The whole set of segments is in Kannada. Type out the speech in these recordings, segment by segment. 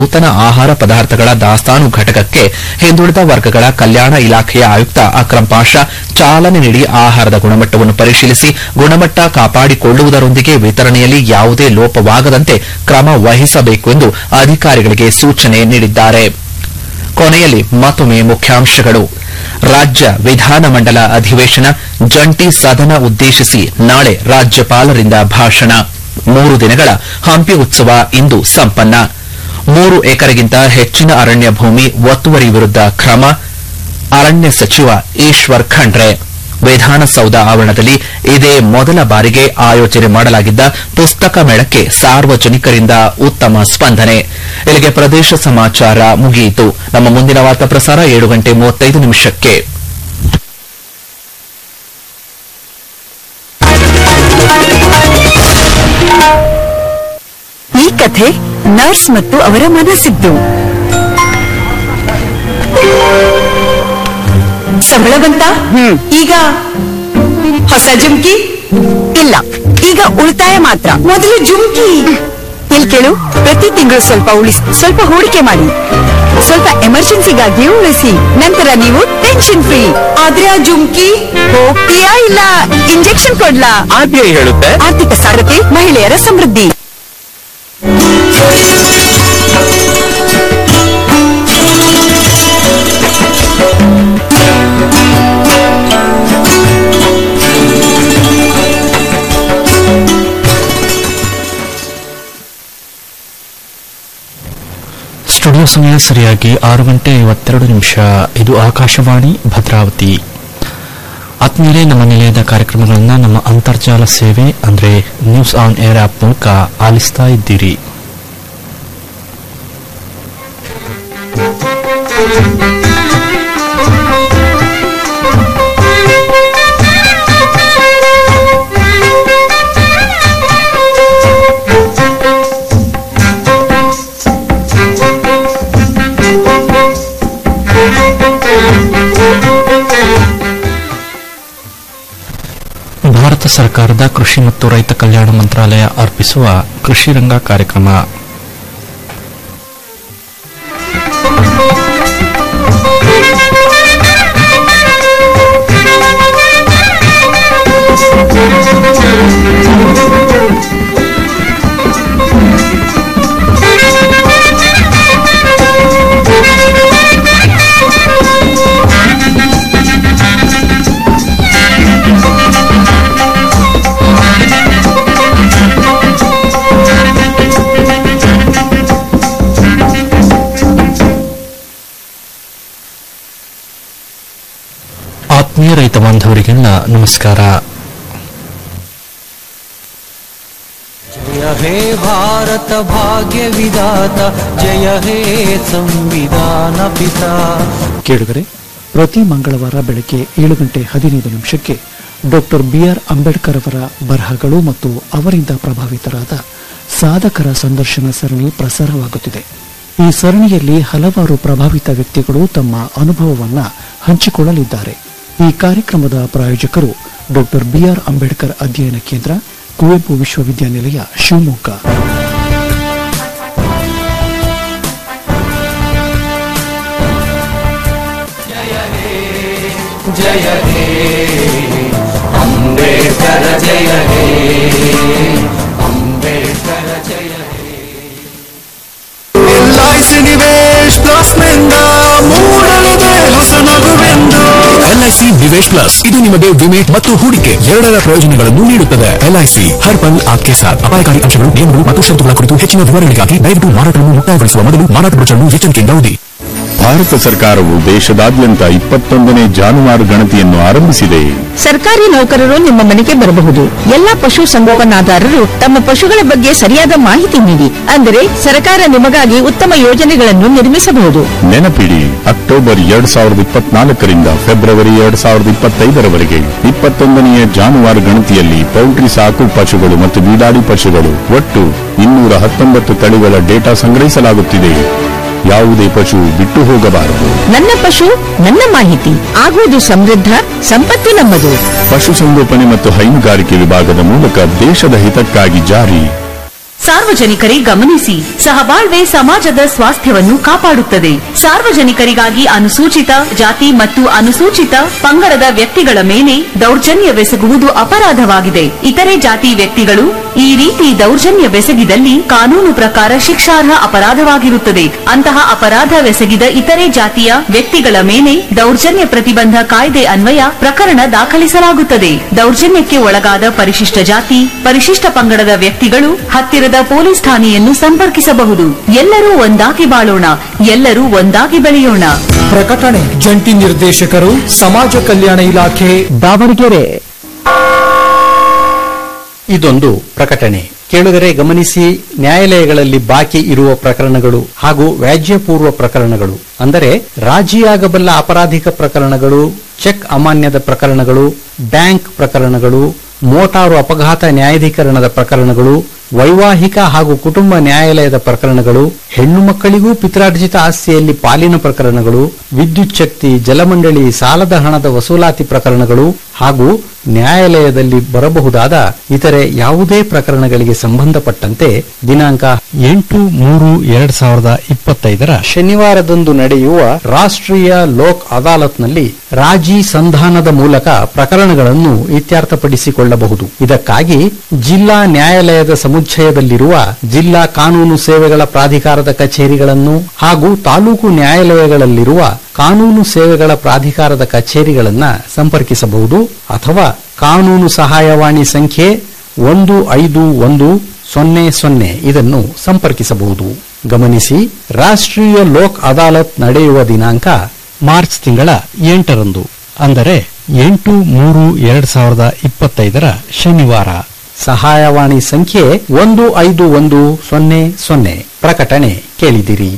ನೂತನ ಆಹಾರ ಪದಾರ್ಥಗಳ ದಾಸ್ತಾನು ಘಟಕಕ್ಕೆ ಹಿಂದುಳಿದ ವರ್ಗಗಳ ಕಲ್ಯಾಣ ಇಲಾಖೆಯ ಆಯುಕ್ತ ಅಕ್ರಂ ಪಾಷಾ ಚಾಲನೆ ನೀಡಿ ಆಹಾರದ ಗುಣಮಟ್ಟವನ್ನು ಪರಿಶೀಲಿಸಿ ಗುಣಮಟ್ಟ ಕಾಪಾಡಿಕೊಳ್ಳುವುದರೊಂದಿಗೆ ವಿತರಣೆಯಲ್ಲಿ ಯಾವುದೇ ಲೋಪವಾಗದಂತೆ ಕ್ರಮ ವಹಿಸಬೇಕು ಎಂದು ಅಧಿಕಾರಿಗಳಿಗೆ ಸೂಚನೆ ನೀಡಿದ್ದಾರೆ ಕೊನೆಯಲ್ಲಿ ಮತ್ತೊಮ್ಮೆ ಮುಖ್ಯಾಂಶಗಳು ರಾಜ್ಯ ವಿಧಾನಮಂಡಲ ಅಧಿವೇಶನ ಜಂಟಿ ಸದನ ಉದ್ದೇಶಿಸಿ ನಾಳೆ ರಾಜ್ಯಪಾಲರಿಂದ ಭಾಷಣ ಮೂರು ದಿನಗಳ ಹಂಪಿ ಉತ್ಸವ ಇಂದು ಸಂಪನ್ನ ಮೂರು ಎಕರೆಗಿಂತ ಹೆಚ್ಚಿನ ಅರಣ್ಯ ಭೂಮಿ ಒತ್ತುವರಿ ವಿರುದ್ಧ ಕ್ರಮ ಅರಣ್ಯ ಸಚಿವ ಈಶ್ವರ್ ಖಂಡ್ರೆ ವಿಧಾನಸೌಧ ಆವರಣದಲ್ಲಿ ಇದೇ ಮೊದಲ ಬಾರಿಗೆ ಆಯೋಜನೆ ಮಾಡಲಾಗಿದ್ದ ಪುಸ್ತಕ ಮೇಳಕ್ಕೆ ಸಾರ್ವಜನಿಕರಿಂದ ಉತ್ತಮ ಸ್ಪಂದನೆ ಇಲ್ಲಿಗೆ ಪ್ರದೇಶ ಸಮಾಚಾರ ಮುಗಿಯಿತು ನಮ್ಮ ಮುಂದಿನ ವಾರ್ತಾ ಪ್ರಸಾರ ಏಳು ಗಂಟೆ ಮೂವತ್ತೈದು ನಿಮಿಷಕ್ಕೆ ಈ ಕಥೆ ನರ್ಸ್ ಮತ್ತು ಅವರ ಮನಸ್ಸಿದ್ದು ಸಂಬಳ ಬಂತ ಈಗ ಹೊಸ ಜುಮ್ಕಿ ಇಲ್ಲ ಈಗ ಉಳಿತಾಯ ಮಾತ್ರ ಮೊದಲು ಜುಮ್ಕಿ ಇಲ್ಲಿ ಕೇಳು ಪ್ರತಿ ತಿಂಗಳು ಸ್ವಲ್ಪ ಉಳಿಸಿ ಸ್ವಲ್ಪ ಹೂಡಿಕೆ ಮಾಡಿ ಸ್ವಲ್ಪ ಎಮರ್ಜೆನ್ಸಿಗಾಗಿ ಉಳಿಸಿ ನಂತರ ನೀವು ಟೆನ್ಷನ್ ಫ್ರೀ ಆದ್ರೆ ಆ ಜುಮ್ಕಿ ಹೋಗ್ತೀಯಾ ಇಲ್ಲ ಇಂಜೆಕ್ಷನ್ ಕೊಡ್ಲಾ ಆರ್ಬಿಐ ಹೇಳುತ್ತೆ ಆರ್ಥಿಕ ಸಾರಥಿ ಮಹಿಳೆಯರ ಸಮೃದ್ಧಿ ಸ್ಟುಡಿಯೋ ಸಮಯ ಸರಿಯಾಗಿ ಆರು ಗಂಟೆ ಐವತ್ತೆರಡು ನಿಮಿಷ ಇದು ಆಕಾಶವಾಣಿ ಭದ್ರಾವತಿ ಆತ್ಮೀಯರೇ ನಮ್ಮ ನಿಲಯದ ಕಾರ್ಯಕ್ರಮಗಳನ್ನು ನಮ್ಮ ಅಂತರ್ಜಾಲ ಸೇವೆ ಅಂದರೆ ನ್ಯೂಸ್ ಆನ್ ಏರ್ ಆಪ್ ಮೂಲಕ ಆಲಿಸ್ತಾ ಇದ್ದೀರಿ ಭಾರತ ಸರ್ಕಾರದ ಕೃಷಿ ಮತ್ತು ರೈತ ಕಲ್ಯಾಣ ಮಂತ್ರಾಲಯ ಅರ್ಪಿಸುವ ಕೃಷಿ ರಂಗ ಕಾರ್ಯಕ್ರಮ ಆತ್ಮೀಯ ರೈತ ಬಾಂಧವರಿಗೆಲ್ಲ ನಮಸ್ಕಾರ जय हे भारत भाग्य विधाता जय हे संविधान पिता ಕೇಳುಗರೆ ಪ್ರತಿ ಮಂಗಳವಾರ ಬೆಳಗ್ಗೆ ಏಳು ಗಂಟೆ ಹದಿನೈದು ನಿಮಿಷಕ್ಕೆ ಡಾಕ್ಟರ್ ಬಿಆರ್ ಅಂಬೇಡ್ಕರ್ ಅವರ ಬರಹಗಳು ಮತ್ತು ಅವರಿಂದ ಪ್ರಭಾವಿತರಾದ ಸಾಧಕರ ಸಂದರ್ಶನ ಸರಣಿ ಪ್ರಸಾರವಾಗುತ್ತಿದೆ ಈ ಸರಣಿಯಲ್ಲಿ ಹಲವಾರು ಪ್ರಭಾವಿತ ವ್ಯಕ್ತಿಗಳು ತಮ್ಮ ಅನುಭವವನ್ನ ಹಂಚಿಕೊಳ್ಳಲಿದ್ದಾರೆ ಈ ಕಾರ್ಯಕ್ರಮದ ಪ್ರಾಯೋಜಕರು ಡಾಕ್ಟರ್ ಬಿಆರ್ ಅಂಬೇಡ್ಕರ್ ಅಧ್ಯಯನ ಕೇಂದ್ರ ಕುವೆಂಪು ವಿಶ್ವವಿದ್ಯಾನಿಲಯ ಶಿವಮೊಗ್ಗ जय हे अम्बेडकर जय हे अम्बेडकर जय ಎಲ್ಐಸಿ ನಿವೇಶ್ ಪ್ಲಸ್ ನಿಂದ ಮೂಡಲಿದೆ ಹೊಸ ನಗುವೆಂದು ಎಲ್ಐಸಿ ನಿವೇಶ್ ಪ್ಲಸ್ ಇದು ನಿಮಗೆ ವಿಮೆ ಮತ್ತು ಹೂಡಿಕೆ ಎರಡರ ಪ್ರಯೋಜನಗಳನ್ನು ನೀಡುತ್ತದೆ ಎಲ್ಐಸಿ ಹರ್ ಪಲ್ ಆಪ್ಕೆ ಸಾಥ್ ಅಪಾಯಕಾರಿ ಅಂಶಗಳು ನಿಯಮಗಳು ಮತ್ತು ಷರತ್ತುಗಳ ಕುರಿತು ಹೆಚ್ಚಿನ ವಿವರಗಳಿಗಾಗಿ ದಯವಿಟ್ಟು ಮಾರಾಟವನ್ನು ಮುಕ್ತಾಯಗೊಳಿಸುವ ಮೊದಲು ಮಾರಾಟ ಬ್ರೋಚರ್ನ್ನು ಎಚ್ಚರಿಕೆಯಿಂದ ಓದಿ ಭಾರತ ಸರ್ಕಾರವು ದೇಶದಾದ್ಯಂತ ಇಪ್ಪತ್ತೊಂದನೇ ಜಾನುವಾರು ಗಣತಿಯನ್ನು ಆರಂಭಿಸಿದೆ ಸರ್ಕಾರಿ ನೌಕರರು ನಿಮ್ಮ ಮನೆಗೆ ಬರಬಹುದು ಎಲ್ಲಾ ಪಶು ಸಂಗೋಪನಾದಾರರು ತಮ್ಮ ಪಶುಗಳ ಬಗ್ಗೆ ಸರಿಯಾದ ಮಾಹಿತಿ ನೀಡಿ ಅಂದರೆ ಸರ್ಕಾರ ನಿಮಗಾಗಿ ಉತ್ತಮ ಯೋಜನೆಗಳನ್ನು ನಿರ್ಮಿಸಬಹುದು ನೆನಪಿಡಿ ಅಕ್ಟೋಬರ್ ಎರಡ್ ಸಾವಿರದ ಇಪ್ಪತ್ನಾಲ್ಕರಿಂದ ಫೆಬ್ರವರಿ ಎರಡ್ ಸಾವಿರದ ಇಪ್ಪತ್ತೈದರವರೆಗೆ ಇಪ್ಪತ್ತೊಂದನೆಯ ಜಾನುವಾರು ಗಣತಿಯಲ್ಲಿ ಪೌಲ್ಟ್ರಿ ಸಾಕು ಪಶುಗಳು ಮತ್ತು ಬೀಡಾಡಿ ಪಶುಗಳು ಒಟ್ಟು ಇನ್ನೂರ ಹತ್ತೊಂಬತ್ತು ತಳಿಗಳ ಡೇಟಾ ಸಂಗ್ರಹಿಸಲಾಗುತ್ತಿದೆ ಯಾವುದೇ ಪಶು ಬಿಟ್ಟು ಹೋಗಬಾರದು ನನ್ನ ಪಶು ನನ್ನ ಮಾಹಿತಿ ಆಗುವುದು ಸಮೃದ್ಧ ಸಂಪತ್ತು ನಮ್ಮದು ಪಶುಸಂಗೋಪನೆ ಮತ್ತು ಹೈನುಗಾರಿಕೆ ವಿಭಾಗದ ಮೂಲಕ ದೇಶದ ಹಿತಕ್ಕಾಗಿ ಜಾರಿ ಸಾರ್ವಜನಿಕರೇ ಗಮನಿಸಿ ಸಹಬಾಳ್ವೆ ಸಮಾಜದ ಸ್ವಾಸ್ಥ್ಯವನ್ನು ಕಾಪಾಡುತ್ತದೆ ಸಾರ್ವಜನಿಕರಿಗಾಗಿ ಅನುಸೂಚಿತ ಜಾತಿ ಮತ್ತು ಅನುಸೂಚಿತ ಪಂಗಡದ ವ್ಯಕ್ತಿಗಳ ಮೇಲೆ ದೌರ್ಜನ್ಯವೆಸಗುವುದು ಅಪರಾಧವಾಗಿದೆ ಇತರೆ ಜಾತಿ ವ್ಯಕ್ತಿಗಳು ಈ ರೀತಿ ದೌರ್ಜನ್ಯವೆಸಗಿದಲ್ಲಿ ಕಾನೂನು ಪ್ರಕಾರ ಶಿಕ್ಷಾರ್ಹ ಅಪರಾಧವಾಗಿರುತ್ತದೆ ಅಂತಹ ಅಪರಾಧವೆಸಗಿದ ಇತರೆ ಜಾತಿಯ ವ್ಯಕ್ತಿಗಳ ಮೇಲೆ ದೌರ್ಜನ್ಯ ಪ್ರತಿಬಂಧ ಕಾಯ್ದೆ ಅನ್ವಯ ಪ್ರಕರಣ ದಾಖಲಿಸಲಾಗುತ್ತದೆ ದೌರ್ಜನ್ಯಕ್ಕೆ ಒಳಗಾದ ಪರಿಶಿಷ್ಟ ಜಾತಿ ಪರಿಶಿಷ್ಟ ಪಂಗಡದ ವ್ಯಕ್ತಿಗಳು ಹತ್ತಿರದ ಪೊಲೀಸ್ ಠಾಣೆಯನ್ನು ಸಂಪರ್ಕಿಸಬಹುದು ಎಲ್ಲರೂ ಒಂದಾಗಿ ಬಾಳೋಣ ಎಲ್ಲರೂ ಒಂದಾಗಿ ಬೆಳೆಯೋಣ ಪ್ರಕಟಣೆ ಜಂಟಿ ನಿರ್ದೇಶಕರು ಸಮಾಜ ಕಲ್ಯಾಣ ಇಲಾಖೆ ದಾವಣಗೆರೆ ಇದೊಂದು ಪ್ರಕಟಣೆ ಕೇಳುಗರೆ ಗಮನಿಸಿ ನ್ಯಾಯಾಲಯಗಳಲ್ಲಿ ಬಾಕಿ ಇರುವ ಪ್ರಕರಣಗಳು ಹಾಗೂ ವ್ಯಾಜ್ಯಪೂರ್ವ ಪ್ರಕರಣಗಳು ಅಂದರೆ ರಾಜಿಯಾಗಬಲ್ಲ ಅಪರಾಧಿಕ ಪ್ರಕರಣಗಳು ಚೆಕ್ ಅಮಾನ್ಯದ ಪ್ರಕರಣಗಳು ಬ್ಯಾಂಕ್ ಪ್ರಕರಣಗಳು ಮೋಟಾರು ಅಪಘಾತ ನ್ಯಾಯಾಧೀಕರಣದ ಪ್ರಕರಣಗಳು ವೈವಾಹಿಕ ಹಾಗೂ ಕುಟುಂಬ ನ್ಯಾಯಾಲಯದ ಪ್ರಕರಣಗಳು ಹೆಣ್ಣು ಮಕ್ಕಳಿಗೂ ಪಿತ್ರಾರ್ಜಿತ ಆಸ್ತಿಯಲ್ಲಿ ಪಾಲಿನ ಪ್ರಕರಣಗಳು ವಿದ್ಯುತ್ ಶಕ್ತಿ ಜಲಮಂಡಳಿ ಸಾಲದ ಹಣದ ವಸೂಲಾತಿ ಪ್ರಕರಣಗಳು ಹಾಗೂ ನ್ಯಾಯಾಲಯದಲ್ಲಿ ಬರಬಹುದಾದ ಇತರೆ ಯಾವುದೇ ಪ್ರಕರಣಗಳಿಗೆ ಸಂಬಂಧಪಟ್ಟಂತೆ ದಿನಾಂಕ ಎಂಟು ಮೂರು ಎರಡ್ ಸಾವಿರದ ಇಪ್ಪತ್ತೈದರ ಶನಿವಾರದಂದು ನಡೆಯುವ ರಾಷ್ಟ್ರೀಯ ಲೋಕ್ ಅದಾಲತ್ನಲ್ಲಿ ರಾಜಿ ಸಂಧಾನದ ಮೂಲಕ ಪ್ರಕರಣಗಳನ್ನು ಇತ್ಯರ್ಥಪಡಿಸಿಕೊಳ್ಳಬಹುದು ಇದಕ್ಕಾಗಿ ಜಿಲ್ಲಾ ನ್ಯಾಯಾಲಯದ ಸಮುಚ್ಚಯದಲ್ಲಿರುವ ಜಿಲ್ಲಾ ಕಾನೂನು ಸೇವೆಗಳ ಪ್ರಾಧಿಕಾರದ ಕಚೇರಿಗಳನ್ನು ಹಾಗೂ ತಾಲೂಕು ನ್ಯಾಯಾಲಯಗಳಲ್ಲಿರುವ ಕಾನೂನು ಸೇವೆಗಳ ಪ್ರಾಧಿಕಾರದ ಕಚೇರಿಗಳನ್ನ ಸಂಪರ್ಕಿಸಬಹುದು ಅಥವಾ ಕಾನೂನು ಸಹಾಯವಾಣಿ ಸಂಖ್ಯೆ ಒಂದು ಐದು ಒಂದು ಸೊನ್ನೆ ಸೊನ್ನೆ ಇದನ್ನು ಸಂಪರ್ಕಿಸಬಹುದು ಗಮನಿಸಿ ರಾಷ್ಟ್ರೀಯ ಲೋಕ್ ಅದಾಲತ್ ನಡೆಯುವ ದಿನಾಂಕ ಮಾರ್ಚ್ ತಿಂಗಳ ಎಂಟರಂದು ಅಂದರೆ ಎಂಟು ಮೂರು ಎರಡ್ ಸಾವಿರದ ಇಪ್ಪತ್ತೈದರ ಶನಿವಾರ ಸಹಾಯವಾಣಿ ಸಂಖ್ಯೆ ಒಂದು ಐದು ಒಂದು ಸೊನ್ನೆ ಸೊನ್ನೆ ಪ್ರಕಟಣೆ ಕೇಳಿದಿರಿ